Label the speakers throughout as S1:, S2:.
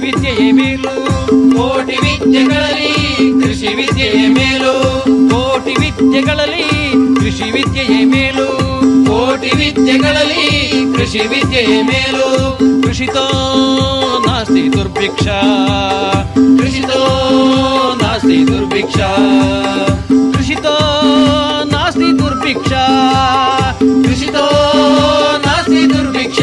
S1: ವಿದ್ಯೆಯೇ ಮೇಲು
S2: ಕೋಟಿ ವಿದ್ಯೆಗಳಲ್ಲಿ ಕೃಷಿ ವಿದ್ಯೆಯೇ ಮೇಲು
S1: ಕೋಟಿ ವಿದ್ಯೆಗಳಲ್ಲಿ ಕೃಷಿ ವಿದ್ಯೆಯೇ ಮೇಲು
S2: ಕೋಟಿ ವಿದ್ಯೆಗಳಲ್ಲಿ ಕೃಷಿ ವಿದ್ಯೆಯೇ ಮೇಲು
S1: ಕೃಷಿತೋ ನಾಸ್ತಿ ದುರ್ಭಿಕ್ಷ
S2: ಕೃಷಿತೋ ನಾಸ್ತಿ ದುರ್ಭಿಕ್ಷ
S1: ಕೃಷಿತೋ ನಾಸ್ತಿ ದುರ್ಭಿಕ್ಷ
S2: ಕೃಷಿತೋ ನಾಸ್ತಿ ದುರ್ಭಿಕ್ಷ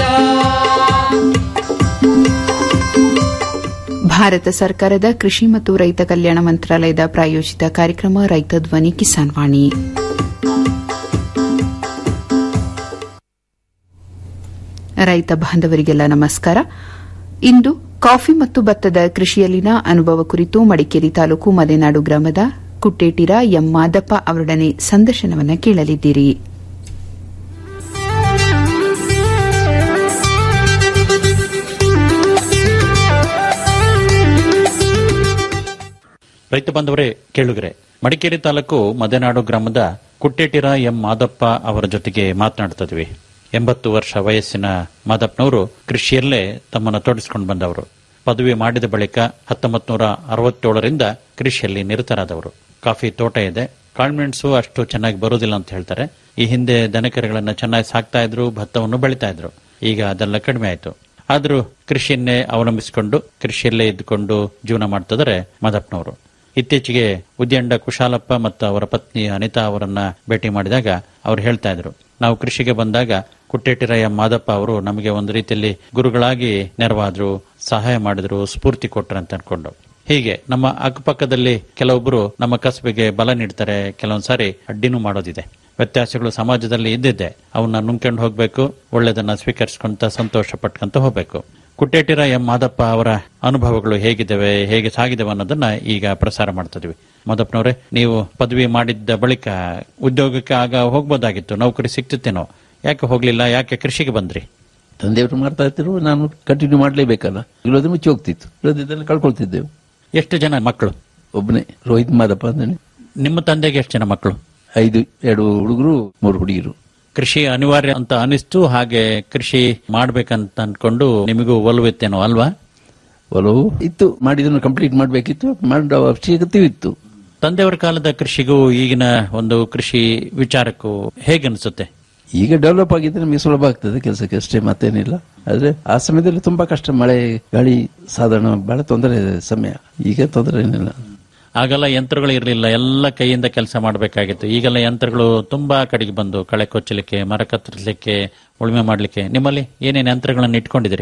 S3: ಭಾರತ ಸರ್ಕಾರದ ಕೃಷಿ ಮತ್ತು ರೈತ ಕಲ್ಯಾಣ ಮಂತ್ರಾಲಯದ ಪ್ರಾಯೋಜಿತ ಕಾರ್ಯಕ್ರಮ ರೈತ ಧ್ವನಿ ಕಿಸಾನ್ ವಾಣಿ ರೈತ ಬಾಂಧವರಿಗೆಲ್ಲ ನಮಸ್ಕಾರ ಇಂದು ಕಾಫಿ ಮತ್ತು ಭತ್ತದ ಕೃಷಿಯಲ್ಲಿನ ಅನುಭವ ಕುರಿತು ಮಡಿಕೇರಿ ತಾಲೂಕು ಮಲೆನಾಡು ಗ್ರಾಮದ ಕುಟ್ಟೇಟಿರ ಎಂ ಮಾದಪ್ಪ ಅವರೊಡನೆ ಸಂದರ್ಶನವನ್ನು ಕೇಳಲಿದ್ದೀರಿ
S4: ರೈತ ಬಾಂಧವರೇ ಕೇಳುಗರೆ ಮಡಿಕೇರಿ ತಾಲೂಕು ಮದೆನಾಡು ಗ್ರಾಮದ ಕುಟ್ಟೇಟಿರ ಎಂ ಮಾದಪ್ಪ ಅವರ ಜೊತೆಗೆ ಮಾತನಾಡ್ತಿದ್ವಿ ಎಂಬತ್ತು ವರ್ಷ ವಯಸ್ಸಿನ ಮಾದಪ್ಪನವರು ಕೃಷಿಯಲ್ಲೇ ತಮ್ಮನ್ನು ತೊಡಗಿಸಿಕೊಂಡು ಬಂದವರು ಪದವಿ ಮಾಡಿದ ಬಳಿಕ ಹತ್ತೊಂಬತ್ತು ನೂರ ಅರವತ್ತೇಳರಿಂದ ಕೃಷಿಯಲ್ಲಿ ನಿರತರಾದವರು ಕಾಫಿ ತೋಟ ಇದೆ ಕಾಳ್ಮೆಣಸು ಅಷ್ಟು ಚೆನ್ನಾಗಿ ಬರೋದಿಲ್ಲ ಅಂತ ಹೇಳ್ತಾರೆ ಈ ಹಿಂದೆ ದನಕರುಗಳನ್ನ ಚೆನ್ನಾಗಿ ಸಾಕ್ತಾ ಇದ್ರು ಭತ್ತವನ್ನು ಬೆಳಿತಾ ಇದ್ರು ಈಗ ಅದೆಲ್ಲ ಕಡಿಮೆ ಆಯ್ತು ಆದ್ರೂ ಕೃಷಿಯನ್ನೇ ಅವಲಂಬಿಸಿಕೊಂಡು ಕೃಷಿಯಲ್ಲೇ ಇದ್ದುಕೊಂಡು ಜೀವನ ಮಾಡ್ತಿದ್ದಾರೆ ಮಾದಪ್ಪನವರು ಇತ್ತೀಚೆಗೆ ಉದ್ಯಂಡ ಕುಶಾಲಪ್ಪ ಮತ್ತು ಅವರ ಪತ್ನಿ ಅನಿತಾ ಅವರನ್ನ ಭೇಟಿ ಮಾಡಿದಾಗ ಅವರು ಹೇಳ್ತಾ ಇದ್ರು ನಾವು ಕೃಷಿಗೆ ಬಂದಾಗ ಕುಟ್ಟೇಟಿರಯ್ಯ ಮಾದಪ್ಪ ಅವರು ನಮಗೆ ಒಂದು ರೀತಿಯಲ್ಲಿ ಗುರುಗಳಾಗಿ ನೆರವಾದ್ರು ಸಹಾಯ ಮಾಡಿದ್ರು ಸ್ಫೂರ್ತಿ ಕೊಟ್ರು ಅಂತ ಅನ್ಕೊಂಡು ಹೀಗೆ ನಮ್ಮ ಅಕ್ಕಪಕ್ಕದಲ್ಲಿ ಕೆಲವೊಬ್ಬರು ನಮ್ಮ ಕಸಬಿಗೆ ಬಲ ನೀಡ್ತಾರೆ ಕೆಲವೊಂದ್ಸಾರಿ ಅಡ್ಡಿನೂ ಮಾಡೋದಿದೆ ವ್ಯತ್ಯಾಸಗಳು ಸಮಾಜದಲ್ಲಿ ಇದ್ದಿದ್ದೆ ಅವನ್ನ ನುಂಗ್ಕೊಂಡು ಹೋಗ್ಬೇಕು ಒಳ್ಳೆದನ್ನ ಸ್ವೀಕರಿಸ್ಕೊಂತ ಸಂತೋಷ ಪಟ್ಕೊಂತ ಹೋಗ್ಬೇಕು ಕುಟ್ಟೇಟಿರ ಎಂ ಮಾದಪ್ಪ ಅವರ ಅನುಭವಗಳು ಹೇಗಿದ್ದಾವೆ ಹೇಗೆ ಸಾಗಿದವೆ ಅನ್ನೋದನ್ನ ಈಗ ಪ್ರಸಾರ ಮಾಡ್ತಿದ್ವಿ ಮಾದಪ್ಪನವರೇ ನೀವು ಪದವಿ ಮಾಡಿದ್ದ ಬಳಿಕ ಉದ್ಯೋಗಕ್ಕೆ ಆಗ ಹೋಗ್ಬೋದಾಗಿತ್ತು ನೌಕರಿ ಸಿಕ್ತಿತ್ತೇನೋ ಯಾಕೆ ಹೋಗ್ಲಿಲ್ಲ ಯಾಕೆ ಕೃಷಿಗೆ ಬಂದ್ರಿ
S5: ತಂದೆಯವರು ಮಾಡ್ತಾ ಇದ್ರು ನಾನು ಕಂಟಿನ್ಯೂ ಮಾಡಲೇಬೇಕಲ್ಲ ಇಲ್ಲೋದ್ರೆ ಮುಚ್ಚಿ ಹೋಗ್ತಿತ್ತು ಇಲ್ಲದಿದ್ದಲ್ಲಿ ಕಳ್ಕೊಳ್ತಿದ್ದೆವು
S4: ಎಷ್ಟು ಜನ ಮಕ್ಕಳು
S5: ಒಬ್ಬನೇ ರೋಹಿತ್ ಮಾದಪ್ಪ ಅಂತಾನೆ
S4: ನಿಮ್ಮ ತಂದೆಗೆ ಎಷ್ಟು ಜನ ಮಕ್ಕಳು
S5: ಐದು ಎರಡು ಹುಡುಗರು ಮೂರು ಹುಡುಗಿರು
S4: ಕೃಷಿ ಅನಿವಾರ್ಯ ಅಂತ ಅನಿಸ್ತು ಹಾಗೆ ಕೃಷಿ ಮಾಡ್ಬೇಕಂತ ಅನ್ಕೊಂಡು ನಿಮಗೂ ಒಲವಿತ್ತೇನೋ ಅಲ್ವಾ
S5: ಒಲವು ಇತ್ತು ಮಾಡಿದನ್ನು ಕಂಪ್ಲೀಟ್ ಮಾಡಬೇಕಿತ್ತು ಮಾಡೋ ಅವಶ್ಯಕತೆ ಇತ್ತು
S4: ತಂದೆಯವರ ಕಾಲದ ಕೃಷಿಗೂ ಈಗಿನ ಒಂದು ಕೃಷಿ ವಿಚಾರಕ್ಕೂ ಹೇಗನ್ಸುತ್ತೆ
S5: ಈಗ ಡೆವಲಪ್ ಆಗಿದ್ರೆ ನಮಗೆ ಸುಲಭ ಆಗ್ತದೆ ಕೆಲಸಕ್ಕೆ ಅಷ್ಟೇ ಮತ್ತೇನಿಲ್ಲ ಆದ್ರೆ ಆ ಸಮಯದಲ್ಲಿ ತುಂಬಾ ಕಷ್ಟ ಮಳೆ ಗಾಳಿ ಸಾಧಾರಣ ಬಹಳ ತೊಂದರೆ ಸಮಯ ಈಗ ತೊಂದರೆ ಏನಿಲ್ಲ
S4: ಆಗೆಲ್ಲ ಯಂತ್ರಗಳು ಇರಲಿಲ್ಲ ಎಲ್ಲ ಕೈಯಿಂದ ಕೆಲಸ ಮಾಡಬೇಕಾಗಿತ್ತು ಈಗೆಲ್ಲ ಯಂತ್ರಗಳು ತುಂಬಾ ಕಡೆಗೆ ಬಂದು ಕಳೆ ಕೊಚ್ಚಲಿಕ್ಕೆ ಮರ ಕತ್ತರಿಸಲಿಕ್ಕೆ ಉಳುಮೆ ಮಾಡಲಿಕ್ಕೆ ನಿಮ್ಮಲ್ಲಿ ಏನೇನು ಯಂತ್ರಗಳನ್ನು ಇಟ್ಕೊಂಡಿದ್ದೀರಿ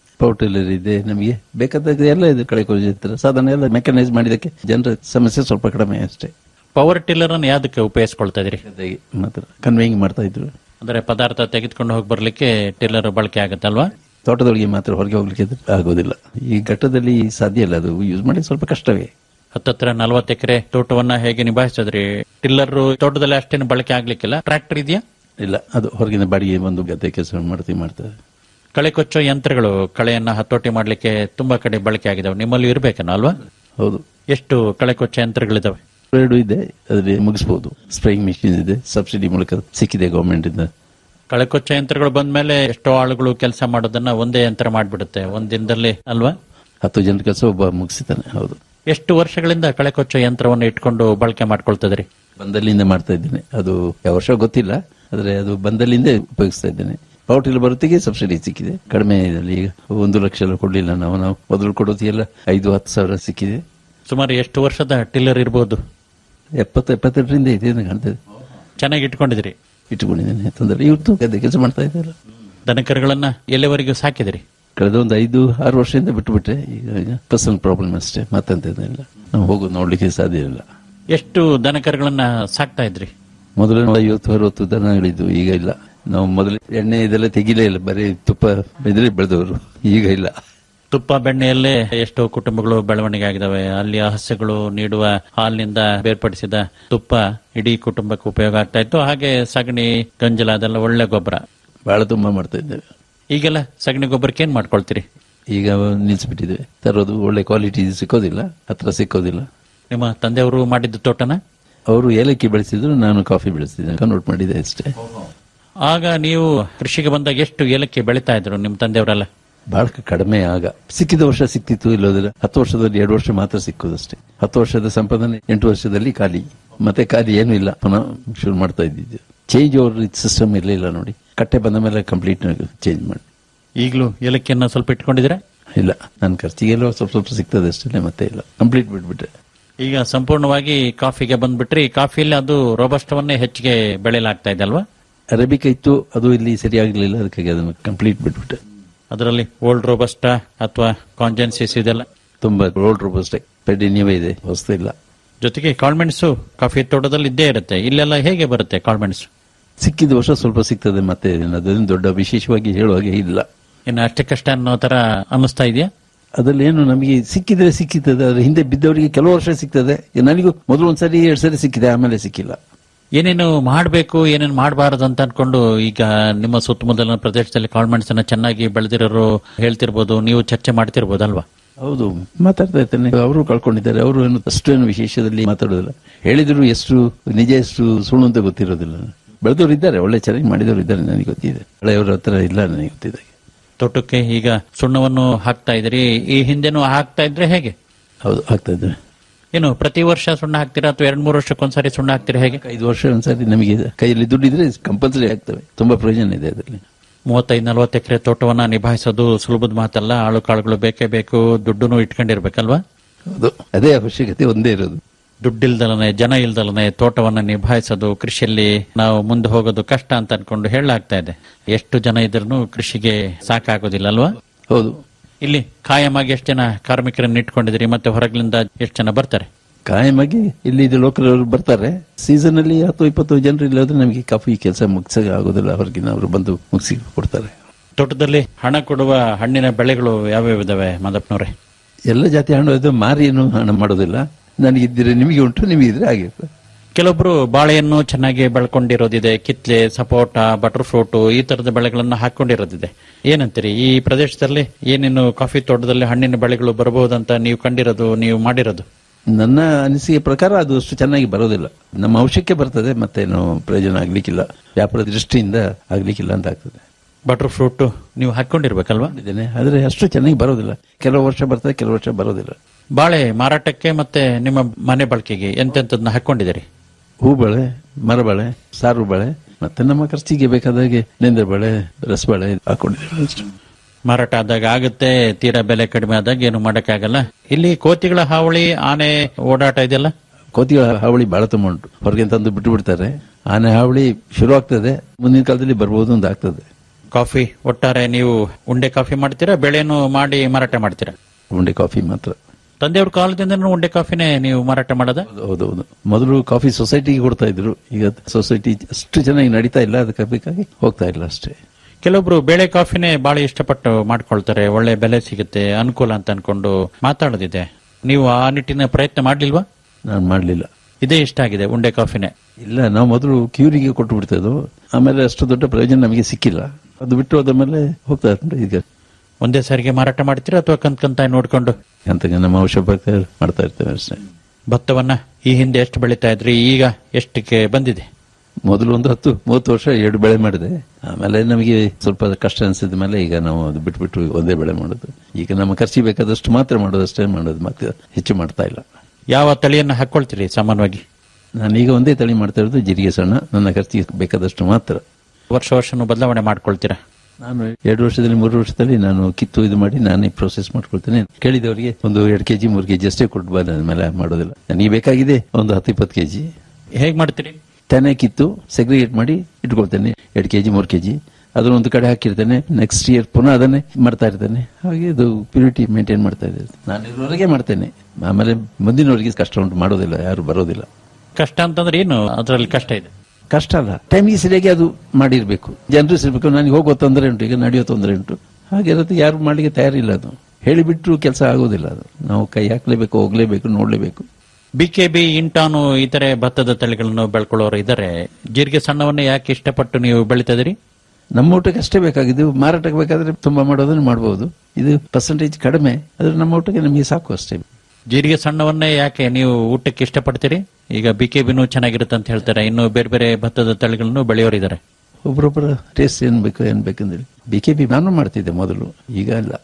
S5: ಪೌಟರ್ ಇದೆ ನಮಗೆ ಬೇಕಾದ ಎಲ್ಲ ಇದೆ ಕಳೆ ಕೊಯ್ಯುತ್ತಾರೆ ಸಾಧಾರಣ ಎಲ್ಲ ಮೆಕನೈಸ್ ಮಾಡಿದಕ್ಕೆ ಜನರ ಸಮಸ್ಯೆ ಸ್ವಲ್ಪ ಕಡಿಮೆ ಅಷ್ಟೇ
S4: ಪವರ್ ಟಿಲ್ಲರ್ ಅನ್ನು ಯಾವ್ದಕ್ಕೆ ಉಪಯೋಗಿಸ್ಕೊಳ್ತಾ ಇದ್ರಿ
S5: ಮಾತ್ರ ಕನ್ವೇಯಿಂಗ್ ಮಾಡ್ತಾ ಇದ್ರು
S4: ಅಂದ್ರೆ ಪದಾರ್ಥ ತೆಗೆದುಕೊಂಡು ಹೋಗಿ ಬರ್ಲಿಕ್ಕೆ ಟಿಲ್ಲರ್ ಬಳಕೆ ಆಗುತ್ತಲ್ವಾ
S5: ತೋಟದೊಳಗೆ ಮಾತ್ರ ಹೊರಗೆ ಹೋಗ್ಲಿಕ್ಕೆ ಆಗೋದಿಲ್ಲ ಈ ಘಟ್ಟದಲ್ಲಿ ಸಾಧ್ಯ ಇಲ್ಲ ಅದು ಯೂಸ್ ಮಾಡಿ ಸ್ವಲ್ಪ ಕಷ್ಟವೇ
S4: ಹತ್ತತ್ರ ನಲ್ವತ್ತು ಎಕರೆ ತೋಟವನ್ನ ಹೇಗೆ ನಿಭಾಯಿಸಿದ್ರಿ ಟಿಲ್ಲರ್ ತೋಟದಲ್ಲಿ ಅಷ್ಟೇನು ಬಳಕೆ ಆಗ್ಲಿಕ್ಕಿಲ್ಲ ಟ್ರ್ಯಾಕ್ಟರ್ ಇದೆಯಾ
S5: ಇಲ್ಲ ಅದು ಹೊರಗಿನ ಬಾಡಿಗೆ ಬಂದು ಗದ್ದೆ ಕೆಲಸ ಮಾಡ್ತೀವಿ ಮಾಡ್ತಾರೆ
S4: ಕಳೆ ಕೊಚ್ಚೋ ಯಂತ್ರಗಳು ಕಳೆಯನ್ನ ಹತೋಟಿ ಮಾಡ್ಲಿಕ್ಕೆ ತುಂಬಾ ಕಡೆ ಬಳಕೆ ಆಗಿದಾವೆ ನಿಮ್ಮಲ್ಲಿ ಇರ್ಬೇಕೇನೋ ಅಲ್ವಾ
S5: ಹೌದು
S4: ಎಷ್ಟು ಕಳೆ ಕೊಚ್ಚೋ ಯಂತ್ರಗಳಿದಾವೆ
S5: ಎರಡು ಇದೆ ಅದ್ರಲ್ಲಿ ಮುಗಿಸಬಹುದು ಸ್ಪ್ರೇಯಿಂಗ್ ಮಿಷಿನ್ ಇದೆ ಸಬ್ಸಿಡಿ ಮೂಲಕ ಸಿಕ್ಕಿದೆ ಗವರ್ಮೆಂಟ್ ಇಂದ
S4: ಕಳೆ ಕೊಚ್ಚೋ ಯಂತ್ರಗಳು ಬಂದ್ಮೇಲೆ ಎಷ್ಟೋ ಆಳುಗಳು ಕೆಲಸ ಮಾಡೋದನ್ನ ಒಂದೇ ಯಂತ್ರ ಮಾಡ್ಬಿಡುತ್ತೆ ಒಂದ್ ದಿನದಲ್ಲಿ ಅಲ್ವಾ
S5: ಹತ್ತು ಜನರ ಕೆಲಸ ಒಬ್ಬ ಮುಗಿಸಿದ್ದಾನೆ ಹೌದು
S4: ಎಷ್ಟು ವರ್ಷಗಳಿಂದ ಕಳೆ ಕೊಚ್ಚೋ ಯಂತ್ರವನ್ನು ಇಟ್ಕೊಂಡು ಬಳಕೆ ಮಾಡ್ಕೊಳ್ತಿದ್ರಿ
S5: ಬಂದಲ್ಲಿಂದ ಮಾಡ್ತಾ ಇದ್ದೇನೆ ಅದು ಯಾವ ವರ್ಷ ಗೊತ್ತಿಲ್ಲ ಆದ್ರೆ ಅದು ಬಂದಲ್ಲಿಂದ ಉಪಯೋಗಿಸ್ತಾ ಇದ್ದೇನೆ ಪೌಟಿಲ್ ಬರುತ್ತಿಗೆ ಸಬ್ಸಿಡಿ ಸಿಕ್ಕಿದೆ ಕಡಿಮೆ ಇದರಲ್ಲಿ ಈಗ ಒಂದು ಲಕ್ಷ ಎಲ್ಲ ಕೊಡ್ಲಿಲ್ಲ ನಾವು ನಾವು ಮೊದಲು ಕೊಡೋದು ಎಲ್ಲ ಐದು ಹತ್ತು ಸಾವಿರ ಸಿಕ್ಕಿದೆ
S4: ಸುಮಾರು ಎಷ್ಟು ವರ್ಷದ ಟಿಲ್ಲರ್ ಇರ್ಬೋದು
S5: ಎಪ್ಪತ್ತು ಎಪ್ಪತ್ತೆರಡರಿಂದ ಇದೆ ಅಂತ ಕಾಣ್ತದೆ
S4: ಚೆನ್ನಾಗಿ ಇಟ್ಕೊಂಡಿದ್ರಿ
S5: ಇಟ್ಟುಕೊಂಡಿದ್ದೇನೆ ತೊಂದರೆ ಇವತ್ತು ಗದ್ದೆ ಕೆಲಸ ಮಾಡ್ತಾ ಇದ್ದಾರೆ
S4: ದನಕರುಗಳನ್ನ ಎಲ್ಲಿವರೆಗೂ ಸಾಕಿದಿರಿ
S5: ಕಳೆದ ಒಂದು ಐದು ಆರು ವರ್ಷದಿಂದ ಬಿಟ್ಟುಬಿಟ್ಟೆ ಈಗ ಪರ್ಸನಲ್ ಪ್ರಾಬ್ಲಮ್ ಅಷ್ಟೇ ಮತ್ತಂತ ಇಲ್ಲ ನಾವು ಹೋಗೋದು ನೋಡ್ಲಿಕ್ಕೆ ಸಾಧ್ಯ ಇಲ್ಲ
S4: ಎಷ್ಟು ದನಕರುಗಳನ್ನ ಸಾಕ್ತಾ ಇದ್ರಿ
S5: ಮೊದಲು ಐವತ್ತು ಅರವತ್ತು ದನಗಳಿದ್ದು ಈಗ ಇಲ್ಲ ನಾವು ಮೊದಲು ಎಣ್ಣೆ ಇದೆಲ್ಲ ತೆಗಿಲೇ ಇಲ್ಲ ಬರೀ ತುಪ್ಪ ಬೆದರಿ ಬೆಳೆದವರು ಈಗ ಇಲ್ಲ
S4: ತುಪ್ಪ ಬೆಣ್ಣೆಯಲ್ಲೇ ಎಷ್ಟೋ ಕುಟುಂಬಗಳು ಬೆಳವಣಿಗೆ ಆಗಿದಾವೆ ಅಲ್ಲಿ ಹಸುಗಳು ನೀಡುವ ಹಾಲಿನಿಂದ ಬೇರ್ಪಡಿಸಿದ ತುಪ್ಪ ಇಡೀ ಕುಟುಂಬಕ್ಕೆ ಉಪಯೋಗ ಆಗ್ತಾ ಇತ್ತು ಹಾಗೆ ಸಗಣಿ ಗಂಜಲ ಅದೆಲ್ಲ ಒಳ್ಳೆ ಗೊಬ್ಬರ
S5: ಬಹಳ ತುಂಬಾ ಮಾಡ್ತಾ ಇದ್ದೇವೆ
S4: ಈಗೆಲ್ಲ ಸಗಣಿ ಗೊಬ್ಬರಕ್ಕೆ ಏನ್ ಮಾಡ್ಕೊಳ್ತೀರಿ
S5: ಈಗ ನಿಲ್ಲಿಸ್ಬಿಟ್ಟಿದ್ದೇವೆ ತರೋದು ಒಳ್ಳೆ ಕ್ವಾಲಿಟಿ ಸಿಕ್ಕೋದಿಲ್ಲ ಹತ್ರ ಸಿಕ್ಕೋದಿಲ್ಲ
S4: ನಿಮ್ಮ ತಂದೆಯವರು ಮಾಡಿದ್ದು ತೋಟನ
S5: ಅವರು ಏಲಕ್ಕಿ ಬೆಳೆಸಿದ್ರು ನಾನು ಕಾಫಿ ಬೆಳೆಸಿದ್ದೆ ಕನ್ವರ್ಟ್ ಮಾಡಿದೆ ಅಷ್ಟೇ
S4: ಆಗ ನೀವು ಕೃಷಿಗೆ ಬಂದಾಗ ಎಷ್ಟು ಏಲಕ್ಕಿ ಬೆಳೀತಾ ಇದ್ರು ನಿಮ್ಮ ತಂದೆಯವರೆಲ್ಲ
S5: ಬಹಳ ಕಡಿಮೆ ಆಗ ಸಿಕ್ಕಿದ ವರ್ಷ ಸಿಕ್ತಿತ್ತು ಇಲ್ಲೋದಿಲ್ಲ ಹತ್ತು ವರ್ಷದಲ್ಲಿ ಎರಡು ವರ್ಷ ಮಾತ್ರ ಸಿಕ್ಕುದಷ್ಟೇ ಹತ್ತು ವರ್ಷದ ಸಂಪಾದನೆ ಎಂಟು ವರ್ಷದಲ್ಲಿ ಖಾಲಿ ಮತ್ತೆ ಖಾಲಿ ಏನು ಇಲ್ಲ ಪುನಃ ಶುರು ಮಾಡ್ತಾ ಇದ್ದಿದ್ದು ಚೇಂಜ್ ಓವರ್ ಸಿಸ್ಟಮ್ ಇರಲಿಲ್ಲ ನೋಡಿ ಕಟ್ಟೆ ಬಂದ ಮೇಲೆ ಕಂಪ್ಲೀಟ್ ಚೇಂಜ್ ಮಾಡಿ
S4: ಈಗಲೂ ಏಲಕ್ಕಿಯನ್ನ ಸ್ವಲ್ಪ ಇಟ್ಕೊಂಡಿದ್ರೆ
S5: ಇಲ್ಲ ನನ್ನ ಖರ್ಚಿಗೆಲ್ಲ ಸ್ವಲ್ಪ ಸ್ವಲ್ಪ ಸಿಗ್ತದೆ ಅಷ್ಟೇ ಮತ್ತೆ ಇಲ್ಲ ಕಂಪ್ಲೀಟ್ ಬಿಟ್ಬಿಟ್ರೆ
S4: ಈಗ ಸಂಪೂರ್ಣವಾಗಿ ಕಾಫಿಗೆ ಬಂದ್ಬಿಟ್ರಿ ಕಾಫಿಯಲ್ಲಿ ಅದು ರೋಬಸ್ಟವನ್ನೇ ಹೆಚ್ಚಿಗೆ ಬೆಳೆಯಲಾಗ್ತಾ ಇದೆ ಅಲ್ವಾ
S5: ಅರೇಬಿಕ ಇತ್ತು ಅದು ಇಲ್ಲಿ ಸರಿಯಾಗಲಿಲ್ಲ ಅದಕ್ಕಾಗಿ ಅದನ್ನು ಕಂಪ್ಲೀಟ್ ಬಿಟ್ಬಿಟ್ಟೆ
S4: ಅದರಲ್ಲಿ ಓಲ್ಡ್ ರೋಬಸ್ಟಾ ಅಥವಾ ಕಾನ್ಜೆನ್ಸಿಸ್ ಇದೆಲ್ಲ
S5: ತುಂಬಾ ರೋಡ್ ರೋಬಸ್ಟೆ ಪೆಡಿನಿಯವೇ ಇದೆ ಹೊಸ್ತು ಇಲ್ಲ
S4: ಜೊತೆಗೆ ಕಾಳ್ಮೆಣಸು ಕಾಫಿ ತೋಟದಲ್ಲಿ ಇದ್ದೇ ಇರುತ್ತೆ ಇಲ್ಲೆಲ್ಲ ಹೇಗೆ ಬರುತ್ತೆ ಕಾಳ್ಮೆಣಸು
S5: ಸಿಕ್ಕಿದ ವರ್ಷ ಸ್ವಲ್ಪ ಸಿಗ್ತದೆ ಮತ್ತೆ ಅದೇನು ದೊಡ್ಡ ವಿಶೇಷವಾಗಿ ಹೇಳುವಾಗೆ ಇಲ್ಲ
S4: ಇನ್ನು ಅಷ್ಟಕ್ಕಷ್ಟ ಅನ್ನೋ ತರ ಅನ್ನಿಸ್ತಾ ಇದೆಯಾ
S5: ಅದ್ರಲ್ಲಿ ಏನು ನಮಗೆ ಸಿಕ್ಕಿದ್ರೆ ಸಿಕ್ಕಿರ್ತದೆ ಅದ್ರ ಹಿಂದೆ ಬಿದ್ದವರಿಗೆ ಕೆಲವು ವರ್ಷ ಸಿಗ್ತದೆ ನನಗೂ ಮೊದಲು ಒಂದ್ಸರಿ ಎರಡು ಸರಿ ಸಿಕ್ಕಿದೆ ಆಮೇಲೆ ಸಿಕ್ಕಿಲ್ಲ
S4: ಏನೇನು ಮಾಡಬೇಕು ಏನೇನು ಮಾಡಬಾರದು ಅಂತ ಅನ್ಕೊಂಡು ಈಗ ನಿಮ್ಮ ಸುತ್ತಮುತ್ತಲಿನ ಪ್ರದೇಶದಲ್ಲಿ ಕಾಳ್ಮೆಣಸನ್ನ ಚೆನ್ನಾಗಿ ಬೆಳೆದಿರೋರು ಹೇಳ್ತಿರ್ಬೋದು ನೀವು ಚರ್ಚೆ ಮಾಡ್ತಿರ್ಬೋದಲ್ವಾ
S5: ಹೌದು ಮಾತಾಡ್ತಾ ಇರ್ತೇನೆ ಅವರು ಕಳ್ಕೊಂಡಿದ್ದಾರೆ ಅವರು ಏನು ಅಷ್ಟೇನು ವಿಶೇಷದಲ್ಲಿ ಮಾತಾಡೋದಿಲ್ಲ ಹೇಳಿದ್ರು ಎಷ್ಟು ನಿಜ ಎಷ್ಟು ಸುಳ್ಳು ಅಂತ ಗೊತ್ತಿರೋದಿಲ್ಲ ಬೆಳೆದವರು ಇದ್ದಾರೆ ಒಳ್ಳೆ ಚೆನ್ನಾಗಿ ಮಾಡಿದವರು ಇದ್ದಾರೆ ನನಗೆ ಗೊತ್ತಿದೆ ಹಳೆಯವ್ರ ಹತ್ರ ಇಲ್ಲ ನನಗೆ ಗೊತ್ತಿದೆ
S4: ತೋಟಕ್ಕೆ ಈಗ ಸುಣ್ಣವನ್ನು ಹಾಕ್ತಾ ಇದ್ರಿ ಈ ಹಿಂದೆನೂ ಹಾಕ್ತಾ ಇದ್ರೆ ಹೇಗೆ
S5: ಹೌದು ಆಗ್ತಾ ಇದ್ದಾರೆ
S4: ಏನು ಪ್ರತಿ ವರ್ಷ ಸುಣ್ಣ ಹಾಕ್ತೀರಾ ಅಥವಾ ಎರಡ್ ಮೂರು ವರ್ಷಕ್ಕೊಂದ್ಸರಿ ಸುಣ್ಣ ಹಾಕ್ತೀರಾ ಹೇಗೆ
S5: ಐದು ವರ್ಷ ಒಂದ್ಸರಿ ನಮಗೆ ಕೈಯಲ್ಲಿ ದುಡ್ಡಿದ್ರೆ ಕಂಪಲ್ಸರಿ ಆಗ್ತವೆ ತುಂಬಾ ಪ್ರಯೋಜನ ಇದೆ ಅದರಲ್ಲಿ
S4: ಮೂವತ್ತೈದು ನಲವತ್ತು ಎಕರೆ ತೋಟವನ್ನ ನಿಭಾಯಿಸೋದು ಸುಲಭದ ಮಾತಲ್ಲ ಆಳು ಕಾಳುಗಳು ಬೇಕೇ ಬೇಕು ದುಡ್ಡುನು ಇಟ್ಕೊಂಡಿರ್ಬೇಕಲ್ವಾ
S5: ಹೌದು ಅದೇ ಅವಶ್ಯಕತೆ ಒಂದೇ ಇರೋದು
S4: ದುಡ್ಡಿಲ್ದಲನೆ ಜನ ಇಲ್ದಲನೆ ತೋಟವನ್ನ ನಿಭಾಯಿಸೋದು ಕೃಷಿಯಲ್ಲಿ ನಾವು ಮುಂದೆ ಹೋಗೋದು ಕಷ್ಟ ಅಂತ ಅನ್ಕೊಂಡು ಹೇಳಲಾಗ್ತಾ ಇದೆ ಎಷ್ಟು ಜನ ಇದ್ರೂ ಕೃಷಿಗೆ ಸಾಕಾಗೋದಿಲ್ಲ ಅಲ್ವಾ
S5: ಹೌದು
S4: ಇಲ್ಲಿ ಕಾಯಮಾಗಿ ಎಷ್ಟು ಜನ ಕಾರ್ಮಿಕರನ್ನ ಇಟ್ಕೊಂಡಿದ್ರಿ ಮತ್ತೆ ಹೊರಗಿನಿಂದ ಎಷ್ಟು ಜನ ಬರ್ತಾರೆ
S5: ಕಾಯಮಾಗಿ ಇಲ್ಲಿ ಇದು ಲೋಕಲ್ ಅವರು ಬರ್ತಾರೆ ಸೀಸನ್ ಅಲ್ಲಿ ಹತ್ತು ಇಪ್ಪತ್ತು ಜನರು ಇಲ್ಲದ್ರೆ ನಮಗೆ ಕಾಫಿ ಕೆಲಸ ಮುಗಿಸ ಆಗೋದಿಲ್ಲ ಹೊರಗಿನ ಅವರು ಬಂದು ಮುಗಿಸಿ ಕೊಡ್ತಾರೆ
S4: ತೋಟದಲ್ಲಿ ಹಣ ಕೊಡುವ ಹಣ್ಣಿನ ಬೆಳೆಗಳು ಯಾವ್ಯಾವ ಇದಾವೆ ಮಾದಪ್ಪನವ್ರೆ
S5: ಎಲ್ಲ ಜಾತಿ ಹಣ್ಣು ಇದು ಮಾರಿ ಏನು ಹಣ ಮಾಡೋದಿಲ್ಲ ನನಗಿದ್ದರೆ ನಿಮಗೆ ಉಂಟು ನಿಮಗಿದ್ರೆ ಹಾಗೆ
S4: ಕೆಲವೊಬ್ರು ಬಾಳೆಯನ್ನು ಚೆನ್ನಾಗಿ ಬೆಳ್ಕೊಂಡಿರೋದಿದೆ ಕಿತ್ಲೆ ಸಪೋಟ ಬಟರ್ ಫ್ರೂಟ್ ಈ ತರದ ಬೆಳೆಗಳನ್ನ ಹಾಕೊಂಡಿರೋದಿದೆ ಏನಂತೀರಿ ಈ ಪ್ರದೇಶದಲ್ಲಿ ಏನೇನು ಕಾಫಿ ತೋಟದಲ್ಲಿ ಹಣ್ಣಿನ ಬೆಳೆಗಳು ಬರಬಹುದಂತ ನೀವು ಕಂಡಿರೋದು ನೀವು ಮಾಡಿರೋದು
S5: ನನ್ನ ಅನಿಸಿಕೆ ಪ್ರಕಾರ ಅದು ಅಷ್ಟು ಚೆನ್ನಾಗಿ ಬರೋದಿಲ್ಲ ನಮ್ಮ ಅವಶ್ಯಕ್ಕೆ ಬರ್ತದೆ ಮತ್ತೇನು ಪ್ರಯೋಜನ ಆಗ್ಲಿಕ್ಕಿಲ್ಲ ವ್ಯಾಪಾರ ದೃಷ್ಟಿಯಿಂದ ಆಗ್ಲಿಕ್ಕಿಲ್ಲ ಅಂತ ಆಗ್ತದೆ
S4: ಬಟರ್ ಫ್ರೂಟ್ ನೀವು ಹಾಕೊಂಡಿರ್ಬೇಕಲ್ವಾ
S5: ಇದ್ದೇನೆ ಆದ್ರೆ ಅಷ್ಟು ಚೆನ್ನಾಗಿ ಬರೋದಿಲ್ಲ ಕೆಲವು ವರ್ಷ ಬರ್ತದೆ ಕೆಲವು ವರ್ಷ ಬರೋದಿಲ್ಲ
S4: ಬಾಳೆ ಮಾರಾಟಕ್ಕೆ ಮತ್ತೆ ನಿಮ್ಮ ಮನೆ ಬಳಕೆಗೆ ಎಂತೆಂತದ್ನ ಹಾಕೊಂಡಿದ್ದೀರಿ
S5: ಹೂ ಬಾಳೆ ಮರಬಾಳೆ ಸಾರು ಬಾಳೆ ಮತ್ತೆ ನಮ್ಮ ಖರ್ಚಿಗೆ ಬೇಕಾದಾಗೆ ನೆಂದ್ರ ಬಾಳೆ ರಸಬಾಳೆ ಹಾಕೊಂಡಿದ್ದೇವೆ ಅಷ್ಟು
S4: ಮಾರಾಟ ಆದಾಗ ಆಗುತ್ತೆ ತೀರಾ ಬೆಲೆ ಕಡಿಮೆ ಆದಾಗ ಏನು ಮಾಡಕ್ಕಾಗಲ್ಲ ಇಲ್ಲಿ ಕೋತಿಗಳ ಹಾವಳಿ ಆನೆ ಓಡಾಟ ಇದೆಯಲ್ಲ
S5: ಕೋತಿಗಳ ಹಾವಳಿ ಬಹಳ ತುಂಬ ಉಂಟು ಹೊರಗೆ ತಂದು ಬಿಟ್ಟು ಬಿಡ್ತಾರೆ ಆನೆ ಹಾವಳಿ ಶುರು ಆಗ್ತದೆ ಮುಂದಿನ ಕಾಲದಲ್ಲಿ ಬರ್ಬೋದು ಅಂತ ಆಗ್ತದೆ
S4: ಕಾಫಿ ಒಟ್ಟಾರೆ ನೀವು ಉಂಡೆ ಕಾಫಿ ಮಾಡ್ತೀರಾ ಬೆಳೆಯನ್ನು ಮಾಡಿ ಮಾರಾಟ ಮಾಡ್ತೀರಾ
S5: ಉಂಡೆ ಕಾಫಿ ಮಾತ್ರ
S4: ತಂದೆಯವ್ರ ಕಾಲದಿಂದ ಉಂಡೆ ಕಾಫಿನೇ ನೀವು ಮಾರಾಟ ಮಾಡೋದ
S5: ಹೌದೌದು ಮೊದಲು ಕಾಫಿ ಸೊಸೈಟಿಗೆ ಕೊಡ್ತಾ ಇದ್ರು ಈಗ ಸೊಸೈಟಿ ಅಷ್ಟು ಚೆನ್ನಾಗಿ ನಡೀತಾ ಇಲ್ಲ ಅದಕ್ಕೆ ಬೇಕಾಗಿ ಹೋಗ್ತಾ ಇಲ್ಲ ಅಷ್ಟೇ
S4: ಕೆಲವೊಬ್ರು ಬೇಳೆ ಕಾಫಿನೇ ಬಹಳ ಇಷ್ಟಪಟ್ಟು ಮಾಡ್ಕೊಳ್ತಾರೆ ಒಳ್ಳೆ ಬೆಲೆ ಸಿಗುತ್ತೆ ಅನುಕೂಲ ಅಂತ ಅನ್ಕೊಂಡು ಮಾತಾಡೋದಿದೆ ನೀವು ಆ ನಿಟ್ಟಿನ ಪ್ರಯತ್ನ ಮಾಡ್ಲಿಲ್ವಾ
S5: ನಾನು ಮಾಡಲಿಲ್ಲ
S4: ಇದೇ ಇಷ್ಟ ಆಗಿದೆ ಉಂಡೆ ಕಾಫಿನೇ
S5: ಇಲ್ಲ ನಾವು ಮೊದಲು ಕ್ಯೂರಿಗೆ ಕೊಟ್ಟು ಬಿಡ್ತಿದ್ವು ಆಮೇಲೆ ಅಷ್ಟು ದೊಡ್ಡ ಪ್ರಯೋಜನ ನಮಗೆ ಸಿಕ್ಕಿಲ್ಲ ಅದು ಬಿಟ್ಟು ಹೋದ ಮೇಲೆ ಹೋಗ್ತಾ ಇರ್ತದೆ ಈಗ
S4: ಒಂದೇ ಸಾರಿಗೆ ಮಾರಾಟ ಮಾಡ್ತೀರಾ ಅಥವಾ ಕಂತ್ ಕಂತಾಯಿ ನೋಡ್ಕೊಂಡು
S5: ಅಂತ ನಮ್ಮ ಅವಶ್ಯಕತೆ ಮಾಡ್ತಾ ಇರ್ತೇವೆ ಅಷ್ಟೇ
S4: ಭತ್ತವನ್ನ ಈ ಹಿಂದೆ ಎಷ್ಟು ಬೆಳೀತಾ ಇದ್ರಿ ಈಗ ಎಷ್ಟಕ್ಕೆ ಬಂದಿದೆ
S5: ಮೊದಲು ಒಂದು ಹತ್ತು ಮೂವತ್ತು ವರ್ಷ ಎರಡು ಬೆಳೆ ಮಾಡಿದೆ ಆಮೇಲೆ ನಮಗೆ ಸ್ವಲ್ಪ ಕಷ್ಟ ಅನಿಸಿದ ಮೇಲೆ ಈಗ ನಾವು ಅದು ಬಿಟ್ಬಿಟ್ಟು ಒಂದೇ ಬೆಳೆ ಮಾಡೋದು ಈಗ ನಮ್ಮ ಖರ್ಚಿಗೆ ಬೇಕಾದಷ್ಟು ಮಾತ್ರ ಮಾಡೋದು ಅಷ್ಟೇ ಮಾಡೋದು ಮತ್ತೆ ಹೆಚ್ಚು ಮಾಡ್ತಾ ಇಲ್ಲ
S4: ಯಾವ ತಳಿಯನ್ನ ಹಾಕೊಳ್ತೀರಿ ಸಾಮಾನ್ಯವಾಗಿ
S5: ನಾನೀಗ ಒಂದೇ ತಳಿ ಮಾಡ್ತಾ ಇರೋದು ಜೀರಿಗೆ ಸಣ್ಣ ನನ್ನ ಖರ್ಚಿಗೆ ಬೇಕಾದಷ್ಟು ಮಾತ್ರ
S4: ವರ್ಷ ವರ್ಷನೂ ಬದಲಾವಣೆ ಮಾಡ್ಕೊಳ್ತೀರಾ
S5: ನಾನು ಎರಡು ವರ್ಷದಲ್ಲಿ ಮೂರು ವರ್ಷದಲ್ಲಿ ನಾನು ಕಿತ್ತು ಇದು ಮಾಡಿ ನಾನೇ ಪ್ರೋಸೆಸ್ ಮಾಡ್ಕೊಳ್ತೇನೆ ಕೇಳಿದವರಿಗೆ ಒಂದು ಎರಡು ಕೆಜಿ ಮೂರು ಕೆಜಿ ಅಷ್ಟೇ ಕೊಟ್ಟು ಬಾ ನನ್ನ ಮೇಲೆ ಮಾಡೋದಿಲ್ಲ ನನಗೆ ಬೇಕಾಗಿದೆ ಒಂದು ಹತ್ತು ಇಪ್ಪತ್ತು ಕೆಜಿ
S4: ಹೇಗ್ ಮಾಡ್ತೀರಿ
S5: ತೆನೆ ಕಿತ್ತು ಸೆಗ್ರಿಗೇಟ್ ಮಾಡಿ ಇಟ್ಕೊಳ್ತೇನೆ ಎರಡು ಕೆಜಿ ಮೂರು ಕೆಜಿ ಅದನ್ನ ಒಂದು ಕಡೆ ಹಾಕಿರ್ತೇನೆ ನೆಕ್ಸ್ಟ್ ಇಯರ್ ಪುನಃ ಅದನ್ನೇ ಮಾಡ್ತಾ ಇರ್ತೇನೆ ಹಾಗೆ ಇದು ಪ್ಯೂರಿಟಿ ಮೇಂಟೈನ್ ಮಾಡ್ತಾ ಇದ್ದೇನೆ ನಾನು ಇರೋವರೆಗೆ ಮಾಡ್ತೇನೆ ಆಮೇಲೆ ಮುಂದಿನವರಿಗೆ ಕಷ್ಟ ಉಂಟು ಮಾಡೋದಿಲ್ಲ ಯಾರು ಬರೋದಿಲ್ಲ
S4: ಕಷ್ಟ ಅಂತಂದ್ರೆ ಏನು ಅದರಲ್ಲಿ ಕಷ್ಟ ಇದೆ
S5: ಕಷ್ಟ ಅಲ್ಲ ಟೈಮಿಗೆ ಸರಿಯಾಗಿ ಅದು ಮಾಡಿರ್ಬೇಕು ಜನರು ಸಿರ್ಬೇಕು ನನಗೆ ಹೋಗೋ ತೊಂದರೆ ಉಂಟು ಈಗ ನಡೆಯೋ ತೊಂದರೆ ಉಂಟು ಹಾಗೆ ಇರುತ್ತೆ ಯಾರು ಮಾಡ್ಲಿಕ್ಕೆ ತಯಾರಿಲ್ಲ ಅದು ಹೇಳಿಬಿಟ್ರು ಕೆಲಸ ಆಗೋದಿಲ್ಲ ಅದು ನಾವು ಕೈ ಹಾಕ್ಲೇಬೇಕು ಹೋಗ್ಲೇಬೇಕು ನೋಡ್ಲೇಬೇಕು
S4: ಬಿಕೆಬಿ ಇಂಟಾನು ಇತರೆ ಭತ್ತದ ತಳಿಗಳನ್ನು ಬೆಳ್ಕೊಳ್ಳೋರು ಇದ್ದಾರೆ ಜೀರಿಗೆ ಸಣ್ಣವನ್ನೇ ಯಾಕೆ ಇಷ್ಟಪಟ್ಟು ನೀವು ಬೆಳಿತಿದ್ದೀರಿ
S5: ನಮ್ಮ ಊಟಕ್ಕೆ ಅಷ್ಟೇ ಬೇಕಾಗಿದ್ದು ಮಾರಾಟಕ್ಕೆ ಬೇಕಾದ್ರೆ ತುಂಬಾ ಮಾಡೋದನ್ನು ಮಾಡಬಹುದು ಇದು ಪರ್ಸೆಂಟೇಜ್ ಕಡಿಮೆ ಆದ್ರೆ ನಮ್ಮ ಊಟಕ್ಕೆ ನಮಗೆ ಸಾಕು ಅಷ್ಟೇ
S4: ಜೀರಿಗೆ ಸಣ್ಣವನ್ನೇ ಯಾಕೆ ನೀವು ಊಟಕ್ಕೆ ಇಷ್ಟಪಡ್ತೀರಿ ಈಗ ಬಿಕೆಬಿನೂ ಚೆನ್ನಾಗಿರುತ್ತೆ ಅಂತ ಹೇಳ್ತಾರೆ ಇನ್ನು ಬೇರೆ ಬೇರೆ ಭತ್ತದ ತಳಿಗಳನ್ನು ಬೆಳೆಯೋರಿದ್ದಾರೆ
S5: ಒಬ್ಬರೊಬ್ಬರ ಟೇಸ್ಟ್ ಏನ್ ಬೇಕು ಏನ್ ಬೇಕಂದೇಳಿ ಬಿ ಕೆ ಪಿ ನಾನು ಮಾಡ್ತಿದ್ದೆ ಮೊದಲು ಈಗ ಇಲ್ಲ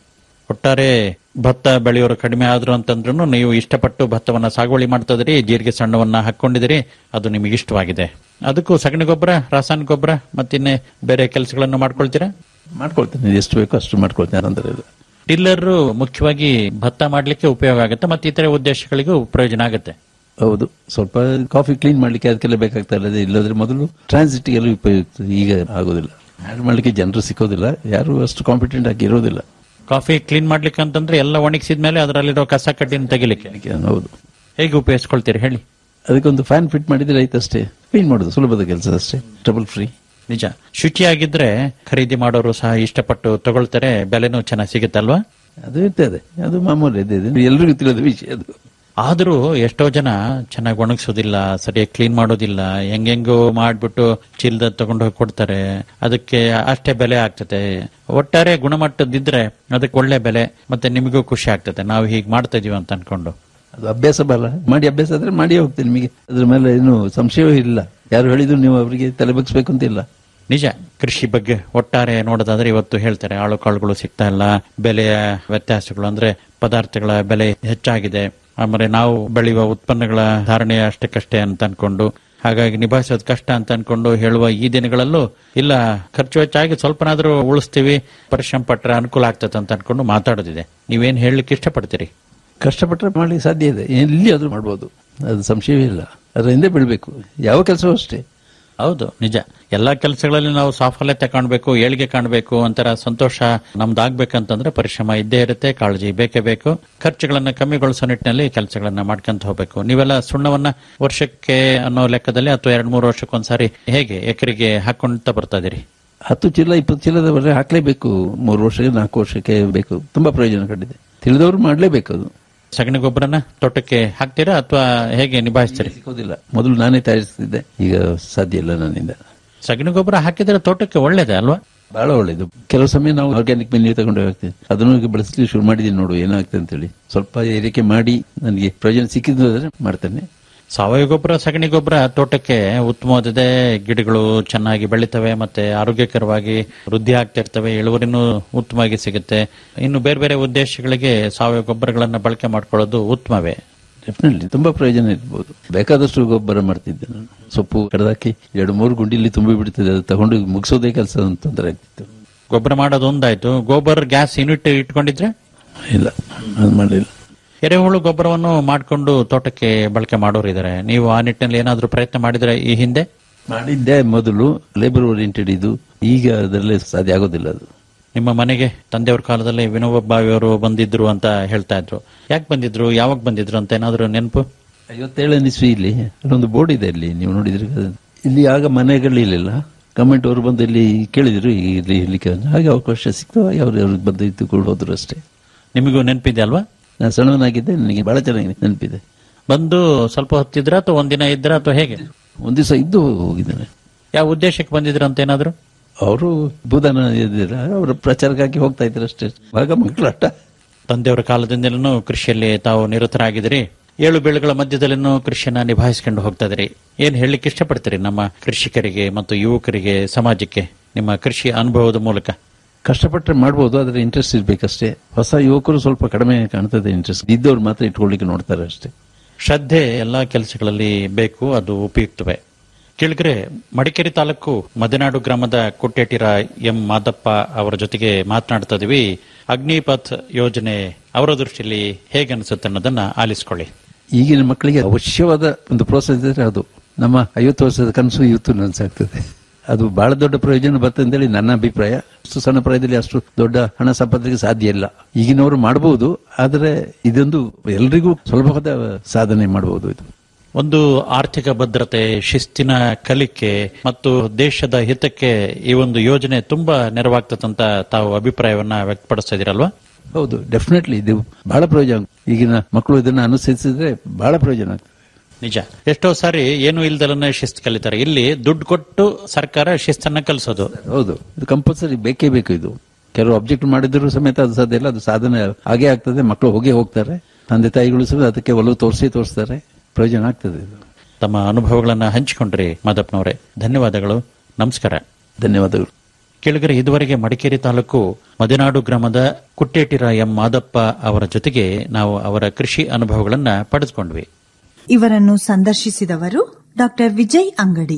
S4: ಒಟ್ಟಾರೆ ಭತ್ತ ಬೆಳೆಯೋರು ಕಡಿಮೆ ಆದ್ರು ಅಂತಂದ್ರೂ ನೀವು ಇಷ್ಟಪಟ್ಟು ಭತ್ತವನ್ನ ಸಾಗುವಳಿ ಮಾಡ್ತಾ ಇದ್ರಿ ಜೀರಿಗೆ ಸಣ್ಣವನ್ನ ಹಾಕೊಂಡಿದಿರಿ ಅದು ನಿಮಗೆ ಇಷ್ಟವಾಗಿದೆ ಅದಕ್ಕೂ ಸಗಣಿ ಗೊಬ್ಬರ ರಾಸಾಯನಿಕ ಗೊಬ್ಬರ ಮತ್ತಿನ್ನೆ ಬೇರೆ ಕೆಲಸಗಳನ್ನು ಮಾಡ್ಕೊಳ್ತೀರಾ
S5: ಮಾಡ್ಕೊಳ್ತೇನೆ ಎಷ್ಟು ಬೇಕೋ ಅಷ್ಟು ಮಾಡ್ಕೊಳ್ತೇನೆ ಅಂದ್ರೆ ಇಲ್ಲ.
S4: ಟಿಲ್ಲರ್ ಮುಖ್ಯವಾಗಿ ಭತ್ತ ಮಾಡ್ಲಿಕ್ಕೆ ಉಪಯೋಗ ಆಗುತ್ತೆ ಮತ್ತೆ ಇತರೆ ಉದ್ದೇಶಗಳಿಗೂ ಪ್ರಯೋಜನ ಆಗುತ್ತೆ
S5: ಹೌದು ಸ್ವಲ್ಪ ಕಾಫಿ ಕ್ಲೀನ್ ಮಾಡ್ಲಿಕ್ಕೆ ಅದಕ್ಕೆಲ್ಲ ಬೇಕಾಗ್ತಾ ಇಲ್ಲ ಇಲ್ಲದ್ರೆ ಮೊದಲು ಟ್ರಾನ್ಸಿಟ್ ಎಲ್ಲ ಉಪಯುಕ್ತ ಈಗ ಆಗೋದಿಲ್ಲ ಹ್ಯಾಂಡ್ ಮಾಡ್ಲಿಕ್ಕೆ ಜನರು ಸಿಕ್ಕೋದಿಲ್ಲ ಯಾರು ಅಷ್ಟು ಕಾಂಪಿಟೆಂಟ್ ಆಗಿ ಇರೋದಿಲ್ಲ
S4: ಕಾಫಿ ಕ್ಲೀನ್ ಮಾಡ್ಲಿಕ್ಕೆ ಅಂತಂದ್ರೆ ಎಲ್ಲ ಒಣಗಿಸಿದ ಮೇಲೆ ಅದರಲ್ಲಿರೋ ಕಸ ಕಡ್ಡಿನ ತೆಗಿಲಿಕ್ಕೆ
S5: ಅದಕ್ಕೆ ಹೌದು
S4: ಹೇಗೆ ಉಪಯೋಗಿಸ್ಕೊಳ್ತೀರಿ ಹೇಳಿ
S5: ಅದಕ್ಕೊಂದು ಫ್ಯಾನ್ ಫಿಟ್ ಮಾಡಿದ್ರೆ ಆಯ್ತು ಅಷ್ಟೇ ಕ್ಲೀನ್ ಮಾಡೋದು ಸುಲಭದ ಕೆಲಸ ಅಷ್ಟೇ ಟ್ರಬಲ್ ಫ್ರೀ
S4: ನಿಜ ಶುಚಿಯಾಗಿದ್ರೆ ಖರೀದಿ ಮಾಡೋರು ಸಹ ಇಷ್ಟಪಟ್ಟು ತಗೊಳ್ತಾರೆ ಬೆಲೆನೂ ಚೆನ್ನಾಗಿ ಸಿಗುತ್ತಲ್ವಾ
S5: ಅದು ಇರ್ತದೆ ಅದು ಮಾಮೂಲಿ ಇದೆ ಇದು ಎಲ್ರಿಗೂ ತಿಳಿದ ವಿಷಯ ಅದು
S4: ಆದ್ರೂ ಎಷ್ಟೋ ಜನ ಚೆನ್ನಾಗಿ ಒಣಗಿಸೋದಿಲ್ಲ ಸರಿಯಾಗಿ ಕ್ಲೀನ್ ಮಾಡೋದಿಲ್ಲ ಹೆಂಗೆಂಗೋ ಮಾಡ್ಬಿಟ್ಟು ಚೀಲದ ತಗೊಂಡು ಹೋಗಿ ಕೊಡ್ತಾರೆ ಅದಕ್ಕೆ ಅಷ್ಟೇ ಬೆಲೆ ಆಗ್ತದೆ ಒಟ್ಟಾರೆ ಗುಣಮಟ್ಟದಿದ್ರೆ ಅದಕ್ಕೆ ಒಳ್ಳೆ ಬೆಲೆ ಮತ್ತೆ ನಿಮಗೂ ಖುಷಿ ಆಗ್ತದೆ ನಾವು ಹೀಗೆ ಮಾಡ್ತಾ ಇದೀವಿ ಅಂತ ಅನ್ಕೊಂಡು
S5: ಅದು ಅಭ್ಯಾಸ ಬಲ್ಲ ಮಾಡಿ ಅಭ್ಯಾಸ ಆದ್ರೆ ಮಾಡಿಯೇ ಹೋಗ್ತೇನೆ ನಿಮಗೆ ಅದ್ರ ಮೇಲೆ ಏನು ಸಂಶಯವೇ ಇಲ್ಲ ಯಾರು ಹೇಳಿದ್ರು ನೀವು ಅವರಿಗೆ ತಲೆ ಬಗ್ಸ್ಬೇಕು ಅಂತ ಇಲ್ಲ
S4: ನಿಜ ಕೃಷಿ ಬಗ್ಗೆ ಒಟ್ಟಾರೆ ನೋಡೋದಾದ್ರೆ ಇವತ್ತು ಹೇಳ್ತಾರೆ ಆಳು ಕಾಳುಗಳು ಸಿಗ್ತಾ ಇಲ್ಲ ಬೆಲೆಯ ವ್ಯತ್ಯಾಸಗಳು ಅಂದ್ರೆ ಪದಾರ್ಥಗಳ ಬೆಲೆ ಹೆಚ್ಚಾಗಿದೆ ಆಮೇಲೆ ನಾವು ಬೆಳೆಯುವ ಉತ್ಪನ್ನಗಳ ಧಾರಣೆ ಅಷ್ಟಕ್ಕಷ್ಟೇ ಅಂತ ಅನ್ಕೊಂಡು ಹಾಗಾಗಿ ನಿಭಾಯಿಸೋದು ಕಷ್ಟ ಅಂತ ಅನ್ಕೊಂಡು ಹೇಳುವ ಈ ದಿನಗಳಲ್ಲೂ ಇಲ್ಲ ಖರ್ಚು ವೆಚ್ಚಾಗಿ ಸ್ವಲ್ಪನಾದ್ರೂ ಉಳಿಸ್ತೀವಿ ಪರಿಶ್ರಮ ಪಟ್ರೆ ಅನುಕೂಲ ಆಗ್ತದೆ ಅಂತ ಅನ್ಕೊಂಡು ಮಾತಾಡೋದಿದೆ ನೀವೇನ್ ಹೇಳಲಿಕ್ಕೆ ಇಷ್ಟಪಡ್ತೀರಿ
S5: ಕಷ್ಟಪಟ್ಟರೆ ಮಾಡ್ಲಿಕ್ಕೆ ಸಾಧ್ಯ ಇದೆ ಎಲ್ಲಿ ಆದ್ರೂ ಮಾಡ್ಬೋದು ಅದು ಸಂಶಯವೇ ಇಲ್ಲ ಅದರ ಹಿಂದೆ ಬೀಳ್ಬೇಕು ಯಾವ ಕೆಲಸವೂ ಅಷ್ಟೇ
S4: ಹೌದು ನಿಜ ಎಲ್ಲಾ ಕೆಲಸಗಳಲ್ಲಿ ನಾವು ಸಾಫಲ್ಯತೆ ಕಾಣಬೇಕು ಏಳಿಗೆ ಕಾಣಬೇಕು ಒಂಥರ ಸಂತೋಷ ನಮ್ದಾಗ್ಬೇಕಂತಂದ್ರೆ ಪರಿಶ್ರಮ ಇದ್ದೇ ಇರುತ್ತೆ ಕಾಳಜಿ ಬೇಕೇ ಬೇಕು ಖರ್ಚುಗಳನ್ನ ಕಮ್ಮಿಗೊಳಿಸೋ ನಿಟ್ಟಿನಲ್ಲಿ ಕೆಲಸಗಳನ್ನ ಮಾಡ್ಕೊಂತ ಹೋಗ್ಬೇಕು ನೀವೆಲ್ಲ ಸುಣ್ಣವನ್ನ ವರ್ಷಕ್ಕೆ ಅನ್ನೋ ಲೆಕ್ಕದಲ್ಲಿ ಅಥವಾ ಎರಡ್ ಮೂರು ವರ್ಷಕ್ಕೊಂದ್ಸಾರಿ ಹೇಗೆ ಎಕರೆಗೆ ಹಾಕೊಂತ ಬರ್ತಾ ಇದೀರಿ
S5: ಹತ್ತು ಚೀಲ ಇಪ್ಪತ್ತು ಚೀಲದವರೆಗೆ ಹಾಕ್ಲೇಬೇಕು ಮೂರು ವರ್ಷಕ್ಕೆ ನಾಲ್ಕು ವರ್ಷಕ್ಕೆ ಬೇಕು ತುಂಬಾ ಪ್ರಯೋಜನ ಕಂಡಿದೆ ತಿಳಿದವರು ಮಾಡ್ಲೇಬೇಕು ಅದು
S4: ಸಗಣಿ ಗೊಬ್ಬರನ ತೋಟಕ್ಕೆ ಹಾಕ್ತೀರಾ ಅಥವಾ ಹೇಗೆ ನಿಭಾಯಿಸ್ತೀರಿ
S5: ಸಿಗೋದಿಲ್ಲ ಮೊದಲು ನಾನೇ ತಯಾರಿಸ್ತಿದ್ದೆ ಈಗ ಸಾಧ್ಯ ಇಲ್ಲ ನನ್ನಿಂದ
S4: ಸಗಣಿ ಗೊಬ್ಬರ ಹಾಕಿದ್ರೆ ತೋಟಕ್ಕೆ ಒಳ್ಳೇದೇ ಅಲ್ವಾ
S5: ಬಹಳ ಒಳ್ಳೇದು ಕೆಲವು ಸಮಯ ನಾವು ಆರ್ಗ್ಯಾನಿಕ್ ಮೆನ್ಯೂ ತಗೊಂಡು ಹೋಗ್ತೀವಿ ಅದನ್ನು ಈಗ ಬಳಸಲಿ ಶುರು ಮಾಡಿದ್ದೀನಿ ನೋಡು ಏನಾಗ್ತದೆ ಅಂತೇಳಿ ಸ್ವಲ್ಪ ಏರಿಕೆ ಮಾಡಿ ನನಗೆ ಪ್ರಯೋಜನ ಸಿಕ್ಕಿದ್ದು ಆದ್ರೆ ಮಾಡ್ತೇನೆ
S4: ಸಾವಯವ ಗೊಬ್ಬರ ಸಗಣಿ ಗೊಬ್ಬರ ತೋಟಕ್ಕೆ ಉತ್ತಮವಾದಿದೆ ಗಿಡಗಳು ಚೆನ್ನಾಗಿ ಬೆಳಿತವೆ ಮತ್ತೆ ಆರೋಗ್ಯಕರವಾಗಿ ವೃದ್ಧಿ ಆಗ್ತಿರ್ತವೆ ಇಳುವರಿನೂ ಉತ್ತಮವಾಗಿ ಸಿಗುತ್ತೆ ಇನ್ನು ಬೇರೆ ಬೇರೆ ಉದ್ದೇಶಗಳಿಗೆ ಸಾವಯವ ಗೊಬ್ಬರಗಳನ್ನ ಬಳಕೆ ಮಾಡ್ಕೊಳ್ಳೋದು ಉತ್ತಮವೇ
S5: ಡೆಫಿನೆಟ್ಲಿ ತುಂಬಾ ಪ್ರಯೋಜನ ಇರ್ಬೋದು ಬೇಕಾದಷ್ಟು ಗೊಬ್ಬರ ಮಾಡ್ತಿದ್ದೆ ನಾನು ಸೊಪ್ಪು ಕಡ್ದಾಕಿ ಎರಡು ಮೂರು ಗುಂಡಿಲಿ ತುಂಬಿ ಬಿಡ್ತಿದ್ದೆ ಅದು ತಗೊಂಡು ಮುಗಿಸೋದೇ ಕೆಲಸ ತೊಂದರೆ ಆಗ್ತಿತ್ತು
S4: ಗೊಬ್ಬರ ಮಾಡೋದು ಒಂದಾಯ್ತು ಗೋಬರ್ ಗ್ಯಾಸ್ ಯೂನಿಟ್ ಇಟ್ಕೊಂಡಿದ್ರೆ
S5: ಇಲ್ಲ ಅದು ಮಾಡಲಿಲ್ಲ
S4: ಎರೆಹುಳು ಗೊಬ್ಬರವನ್ನು ಮಾಡಿಕೊಂಡು ತೋಟಕ್ಕೆ ಬಳಕೆ ಮಾಡೋರು ಇದ್ದಾರೆ ನೀವು ಆ ನಿಟ್ಟಿನಲ್ಲಿ ಏನಾದರೂ ಪ್ರಯತ್ನ ಮಾಡಿದ್ರೆ ಈ ಹಿಂದೆ
S5: ಮಾಡಿದ್ದೆ ಮೊದಲು ಲೇಬರ್ ಓರಿಯೆಂಟೆಡ್ ಇದು ಈಗ ಅದರಲ್ಲೇ ಸಾಧ್ಯ ಆಗೋದಿಲ್ಲ ಅದು
S4: ನಿಮ್ಮ ಮನೆಗೆ ತಂದೆಯವ್ರ ಕಾಲದಲ್ಲಿ ವಿನೋಬ ಬಾವಿಯವರು ಬಂದಿದ್ರು ಅಂತ ಹೇಳ್ತಾ ಇದ್ರು ಯಾಕೆ ಬಂದಿದ್ರು ಯಾವಾಗ ಬಂದಿದ್ರು ಅಂತ ಏನಾದ್ರು ನೆನಪು
S5: ಐವತ್ತೇಳನೇ ಇಸ್ವಿ ಇಲ್ಲಿ ಅಲ್ಲೊಂದು ಬೋರ್ಡ್ ಇದೆ ಇಲ್ಲಿ ನೀವು ನೋಡಿದ್ರೆ ಅದು- ಇಲ್ಲಿ ಆಗ ಮನೆಗಳಿರಲಿಲ್ಲ ಗವರ್ಮೆಂಟ್ ಅವರು ಬಂದು ಇಲ್ಲಿ ಕೇಳಿದ್ರು ಇಲ್ಲಿ ಇರ್ಲಿಕ್ಕೆ ಹಾಗೆ ಅವಕಾಶ ಸಿಕ್ತು ಹಾಗೆ ಅವ್ರು ಅವ್ರು ಬಂದು ಇದ್ದುಕೊಂಡು ಹೋದ್ರು ಅಷ್ಟೇ
S4: ನಿಮಗೂ ನೆನಪಿದೆ ಅಲ್ವಾ
S5: ನಾನು ಸಣ್ಣವನಾಗಿದ್ದೆ ನನಗೆ ಬಹಳ ಚೆನ್ನಾಗಿ ನೆನಪಿದೆ
S4: ಬಂದು ಸ್ವಲ್ಪ ಹೊತ್ತಿದ್ರ ಅಥವಾ ಒಂದಿನ ಇದ್ರ ಅಥವಾ ಹೇಗೆ
S5: ಒಂದ್ ದಿವಸ ಇದ್ದು ಹೋಗಿದ್ದೇನೆ
S4: ಯಾವ ಉದ್ದೇಶಕ್ಕೆ ಬಂದಿದ್ರ ಅಂತ ಏನಾದ್ರು
S5: ಅವರು ಭೂದಾನ ಇದ್ದೀರ ಅವರ ಪ್ರಚಾರಕ್ಕಾಗಿ ಹೋಗ್ತಾ ಇದ್ರು ಅಷ್ಟೇ ಆಗ ಮಕ್ಕಳಾಟ
S4: ತಂದೆಯವರ ಕಾಲದಿಂದಲೂ ಕೃಷಿಯಲ್ಲಿ ತಾವು ನಿರತರಾಗಿದ್ದೀರಿ ಏಳು ಬೆಳೆಗಳ ಮಧ್ಯದಲ್ಲಿನೂ ಕೃಷಿಯನ್ನ ನಿಭಾಯಿಸಿಕೊಂಡು ಹೋಗ್ತಾ ಇದ್ರಿ ಏನ್ ಹೇಳಲಿಕ್ಕೆ ಇಷ್ಟಪಡ್ತೀರಿ ನಮ್ಮ ಕೃಷಿಕರಿಗೆ ಮತ್ತು ಯುವಕರಿಗೆ ಸಮಾಜಕ್ಕೆ ನಿಮ್ಮ ಕೃಷಿ ಅನುಭವದ ಮೂಲಕ
S5: ಕಷ್ಟಪಟ್ಟರೆ ಮಾಡ್ಬೋದು ಆದ್ರೆ ಇಂಟ್ರೆಸ್ಟ್ ಇರ್ಬೇಕಷ್ಟೇ ಹೊಸ ಯುವಕರು ಸ್ವಲ್ಪ ಕಡಿಮೆ ಕಾಣ್ತದೆ ಇಂಟ್ರೆಸ್ಟ್ ಇದ್ದವ್ರು ಮಾತ್ರ ಇಟ್ಕೊಳ್ಳಿಕ್ಕೆ ನೋಡ್ತಾರೆ ಅಷ್ಟೇ
S4: ಶ್ರದ್ಧೆ ಎಲ್ಲಾ ಕೆಲಸಗಳಲ್ಲಿ ಬೇಕು ಅದು ಉಪಯುಕ್ತವೇ ಕೆಳಗರೆ ಮಡಿಕೇರಿ ತಾಲೂಕು ಮದೆನಾಡು ಗ್ರಾಮದ ಕುಟ್ಟೇಟಿರ ಎಂ ಮಾದಪ್ಪ ಅವರ ಜೊತೆಗೆ ಮಾತನಾಡ್ತಾ ಇದೀವಿ ಅಗ್ನಿಪಥ್ ಯೋಜನೆ ಅವರ ದೃಷ್ಟಿಯಲ್ಲಿ ಹೇಗೆ ಅನಿಸುತ್ತೆ ಅನ್ನೋದನ್ನ ಆಲಿಸ್ಕೊಳ್ಳಿ
S5: ಈಗಿನ ಮಕ್ಕಳಿಗೆ ಅವಶ್ಯವಾದ ಒಂದು ಪ್ರೋತ್ಸಾಹ ಇದ್ರೆ ಅದು ನಮ್ಮ ಐವತ್ತು ವರ್ಷದ ಕನಸು ಇವತ್ತು ನನಸಾಗ್ತದೆ ಅದು ಬಹಳ ದೊಡ್ಡ ಪ್ರಯೋಜನ ಬರ್ತದೆ ಅಂತೇಳಿ ನನ್ನ ಅಭಿಪ್ರಾಯ ಅಷ್ಟು ಸಣ್ಣ ಪ್ರಾಯದಲ್ಲಿ ಅಷ್ಟು ದೊಡ್ಡ ಹಣ ಸಂಪಾದನೆಗೆ ಸಾಧ್ಯ ಇಲ್ಲ ಈಗಿನವರು ಮಾಡಬಹುದು ಆದರೆ ಇದೊಂದು ಎಲ್ರಿಗೂ ಸುಲಭವಾದ ಸಾಧನೆ ಮಾಡಬಹುದು ಇದು
S4: ಒಂದು ಆರ್ಥಿಕ ಭದ್ರತೆ ಶಿಸ್ತಿನ ಕಲಿಕೆ ಮತ್ತು ದೇಶದ ಹಿತಕ್ಕೆ ಈ ಒಂದು ಯೋಜನೆ ತುಂಬಾ ನೆರವಾಗ್ತದಂತ ತಾವು ಅಭಿಪ್ರಾಯವನ್ನ ವ್ಯಕ್ತಪಡಿಸ್ತಾ ಇದೀರಲ್ವಾ
S5: ಹೌದು ಡೆಫಿನೆಟ್ಲಿ ಇದು ಬಹಳ ಪ್ರಯೋಜನ ಈಗಿನ ಮಕ್ಕಳು ಇದನ್ನ ಅನುಸರಿಸಿದ್ರೆ ಬಹಳ ಪ್ರಯೋಜನ ಆಗ್ತದೆ
S4: ನಿಜ ಎಷ್ಟೋ ಸಾರಿ ಏನು ಇಲ್ದಲನ್ನ ಶಿಸ್ತು ಕಲಿತಾರೆ ಇಲ್ಲಿ ದುಡ್ಡು ಕೊಟ್ಟು ಸರ್ಕಾರ ಶಿಸ್ತನ್ನ ಕಲಿಸೋದು
S5: ಹೌದು ಇದು ಕಂಪಲ್ಸರಿ ಬೇಕೇ ಬೇಕು ಇದು ಕೆಲವು ಅಬ್ಜೆಕ್ಟ್ ಮಾಡಿದ್ರು ಸಮೇತ ಅದು ಸಾಧ್ಯ ಇಲ್ಲ ಅದು ಸಾಧನೆ ಹಾಗೆ ಆಗ್ತದೆ ಮಕ್ಕಳು ಹೋಗೇ ಹೋಗ್ತಾರೆ ತಂದೆ ತಾಯಿಗಳು ಸಹ ಅದಕ್ಕೆ ಒಲವು ತೋರಿಸಿ ತೋರಿಸ್ತಾರೆ ಪ್ರಯೋಜನ ಆಗ್ತದೆ ಇದು
S4: ತಮ್ಮ ಅನುಭವಗಳನ್ನ ಹಂಚಿಕೊಂಡ್ರಿ ಮಾದಪ್ಪನವರೇ ಧನ್ಯವಾದಗಳು ನಮಸ್ಕಾರ
S5: ಧನ್ಯವಾದಗಳು
S4: ಕೆಳಗರೆ ಇದುವರೆಗೆ ಮಡಿಕೇರಿ ತಾಲೂಕು ಮದೆನಾಡು ಗ್ರಾಮದ ಕುಟ್ಟೇಟಿರ ಎಂ ಮಾದಪ್ಪ ಅವರ ಜೊತೆಗೆ ನಾವು ಅವರ ಕೃಷಿ ಅನುಭವಗಳನ್ನ ಪಡೆದುಕೊಂಡ್ವಿ
S6: ಇವರನ್ನು ಸಂದರ್ಶಿಸಿದವರು ಡಾಕ್ಟರ್ ವಿಜಯ್ ಅಂಗಡಿ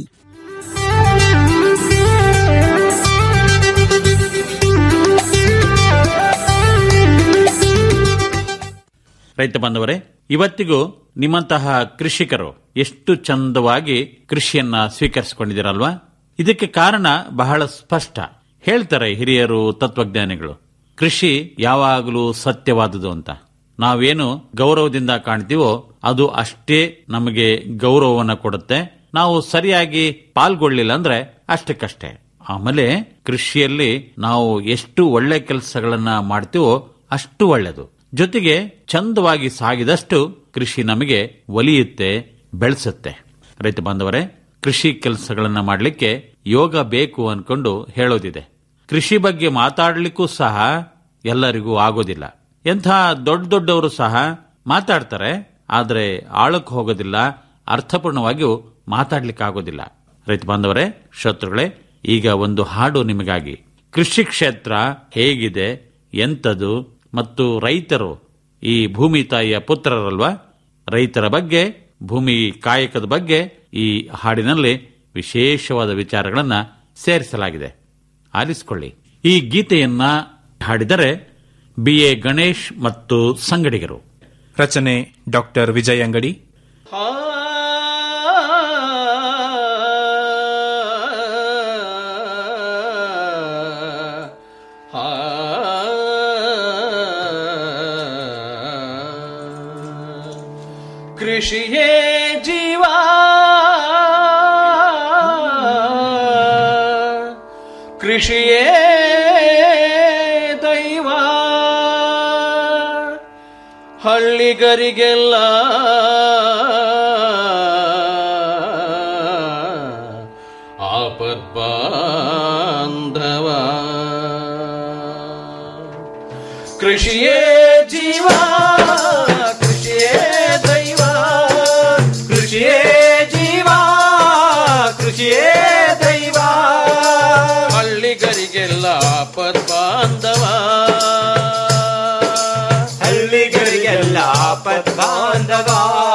S4: ರೈತ ಬಾಂಧವರೇ ಇವತ್ತಿಗೂ ನಿಮ್ಮಂತಹ ಕೃಷಿಕರು ಎಷ್ಟು ಚಂದವಾಗಿ ಕೃಷಿಯನ್ನ ಸ್ವೀಕರಿಸಿಕೊಂಡಿದ್ದೀರಲ್ವಾ ಇದಕ್ಕೆ ಕಾರಣ ಬಹಳ ಸ್ಪಷ್ಟ ಹೇಳ್ತಾರೆ ಹಿರಿಯರು ತತ್ವಜ್ಞಾನಿಗಳು ಕೃಷಿ ಯಾವಾಗಲೂ ಸತ್ಯವಾದುದು ಅಂತ ನಾವೇನು ಗೌರವದಿಂದ ಕಾಣ್ತೀವೋ ಅದು ಅಷ್ಟೇ ನಮಗೆ ಗೌರವವನ್ನ ಕೊಡುತ್ತೆ ನಾವು ಸರಿಯಾಗಿ ಪಾಲ್ಗೊಳ್ಳಿಲ್ಲ ಅಂದ್ರೆ ಅಷ್ಟಕ್ಕಷ್ಟೇ ಆಮೇಲೆ ಕೃಷಿಯಲ್ಲಿ ನಾವು ಎಷ್ಟು ಒಳ್ಳೆ ಕೆಲಸಗಳನ್ನ ಮಾಡ್ತೀವೋ ಅಷ್ಟು ಒಳ್ಳೆಯದು ಜೊತೆಗೆ ಚಂದವಾಗಿ ಸಾಗಿದಷ್ಟು ಕೃಷಿ ನಮಗೆ ಒಲಿಯುತ್ತೆ ಬೆಳೆಸುತ್ತೆ ರೈತ ಬಾಂಧವರೇ ಕೃಷಿ ಕೆಲಸಗಳನ್ನ ಮಾಡಲಿಕ್ಕೆ ಯೋಗ ಬೇಕು ಅನ್ಕೊಂಡು ಹೇಳೋದಿದೆ ಕೃಷಿ ಬಗ್ಗೆ ಮಾತಾಡ್ಲಿಕ್ಕೂ ಸಹ ಎಲ್ಲರಿಗೂ ಆಗೋದಿಲ್ಲ ಎಂಥ ದೊಡ್ಡ ದೊಡ್ಡವರು ಸಹ ಮಾತಾಡ್ತಾರೆ ಆದರೆ ಆಳಕ್ಕೆ ಹೋಗೋದಿಲ್ಲ ಅರ್ಥಪೂರ್ಣವಾಗಿಯೂ ಮಾತಾಡ್ಲಿಕ್ಕಾಗೋದಿಲ್ಲ ರೈತ ಬಾಂಧವರೇ ಶತ್ರುಗಳೇ ಈಗ ಒಂದು ಹಾಡು ನಿಮಗಾಗಿ ಕೃಷಿ ಕ್ಷೇತ್ರ ಹೇಗಿದೆ ಎಂಥದು ಮತ್ತು ರೈತರು ಈ ಭೂಮಿ ತಾಯಿಯ ಪುತ್ರರಲ್ವಾ ರೈತರ ಬಗ್ಗೆ ಭೂಮಿ ಕಾಯಕದ ಬಗ್ಗೆ ಈ ಹಾಡಿನಲ್ಲಿ ವಿಶೇಷವಾದ ವಿಚಾರಗಳನ್ನ ಸೇರಿಸಲಾಗಿದೆ ಆಲಿಸಿಕೊಳ್ಳಿ ಈ ಗೀತೆಯನ್ನ ಹಾಡಿದರೆ ಬಿ ಎ ಗಣೇಶ್ ಮತ್ತು ಸಂಗಡಿಗರು
S7: ರಚನೆ ಡಾಕ್ಟರ್ ವಿಜಯ್ ಅಂಗಡಿ
S1: ಕೃಷಿಯೇ ಜೀವ ಕೃಷಿಯೇ ದೈವ ಹಳ್ಳಿಗರಿಗೆಲ್ಲ ಆಪದ್ಬಾಂಧವ ಕೃಷಿಯೇ ಜೀವ ಕೃಷಿಯೇ ದೈವ ಕೃಷಿಯೇ ಜೀವ ಕೃಷಿಯೇ ದೈವ ಹಳ್ಳಿಗರಿಗೆಲ್ಲ ಆಪದ್ಬಾಂಧವ
S2: ಹಳ್ಳಿಗರಿಗೆಲ್ಲ ಬಾಂಧವ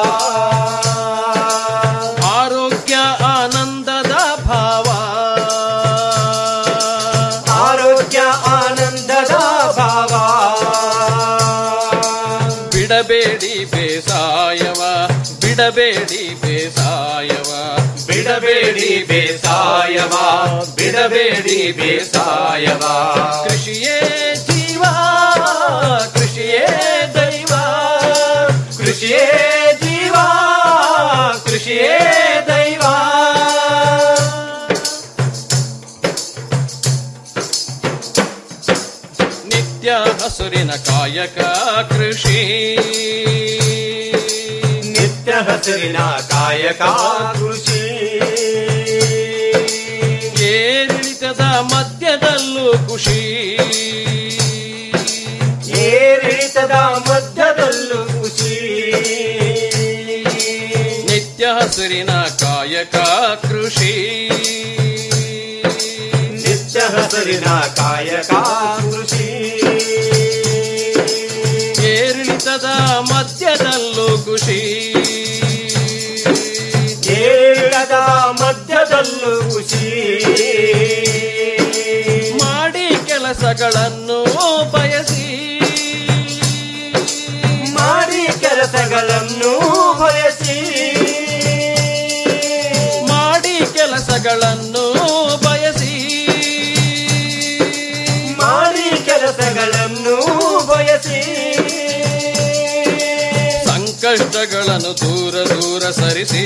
S1: ಆರೋಗ್ಯ ಆನಂದದ ಭಾವ
S2: ಆರೋಗ್ಯ ಆನಂದದ ಭಾವ
S1: ಬಿಡಬೇಡಿ ಬೇಸಾಯವ ಬಿಡಬೇಡಿ ಬೇಸಾಯವ
S2: ಬಿಡಬೇಡಿ ಬೇಸಾಯವ ಬಿಡಬೇಡಿ ಬೇಸಾಯವ
S1: ಕೃಷಿಯೇ ಜೀವ ಕೃಷಿಯೇ ದೈವ
S2: ಕೃಷಿಯೇ ಜೀವ ಕೃಷಿಯೇ ದೈವ
S1: ನಿತ್ಯ ಹಸುರಿನ ಕಾಯಕ ಕೃಷಿ
S2: ನಿತ್ಯ ಹಸಿರಿನ ಕಾಯಕ ಕೃಷಿ
S1: ಏರಿಳಿತದ ಮಧ್ಯದಲ್ಲೂ ಖುಷಿ
S2: ಏರಿಳಿತದ ಮಧ್ಯದಲ್ಲೂ ಖುಷಿ
S1: ನಿತ್ಯ ಹಸುರಿನ ಕಾಯಕ ಕೃಷಿ
S2: ನಿತ್ಯ ಹಸಿರಿನ ಕಾಯಕ ಕೃಷಿ
S1: ಏರಿಳಿತದ ಮಧ್ಯದಲ್ಲೂ ಖುಷಿ
S2: ಏರಿಳದ ಮಧ್ಯದಲ್ಲೂ ಖುಷಿ
S1: ಮಾಡಿ ಕೆಲಸಗಳನ್ನು ಬಯಸಿ
S2: ಮಾಡಿ ಕೆಲಸಗಳನ್ನು ಬಯಸಿ
S1: ಮಾಡಿ ಕೆಲಸಗಳನ್ನು ಬಯಸಿ
S2: ಮಾಡಿ ಕೆಲಸಗಳನ್ನು ಬಯಸಿ
S1: ಸಂಕಷ್ಟಗಳನ್ನು ದೂರ ದೂರ ಸರಿಸಿ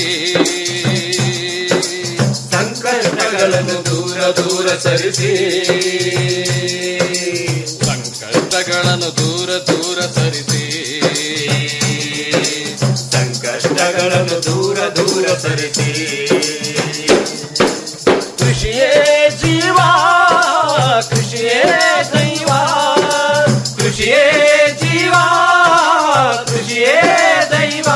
S2: ಸಂಕಷ್ಟಗಳನ್ನು ದೂರ ದೂರ ಸರಿಸಿ
S1: ಸಂಕಷ್ಟಗಳನ್ನು ದೂರ ದೂರ ಸರಿಸಿ
S2: ಸಂಕಷ್ಟಗಳನ್ನು ದೂರ ದೂರ ಸರಿಸಿ
S1: ಕೃಷಿಯೇ ಜೀವ ಕೃಷಿಯೇ ದೈವ
S2: ಕೃಷಿಯೇ ಜೀವ ಕೃಷಿಯೇ ದೈವ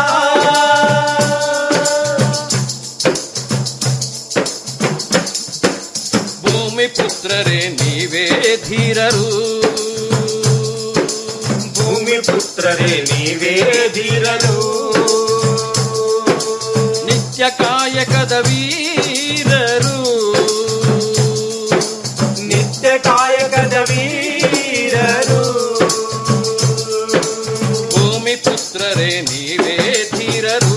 S1: ಭೂಮಿ ಪುತ್ರರೇ ಧೀರರು
S2: ಭೂಮಿ ಪುತ್ರರೇ ನೀವೇ ಧೀರರು
S1: ನಿತ್ಯ ಕಾಯಕದ ವೀರರು
S2: ನಿತ್ಯ ಕಾಯಕದ ವೀರರು
S1: ಭೂಮಿ ಪುತ್ರರೇ ನೀವೇ ಧೀರರು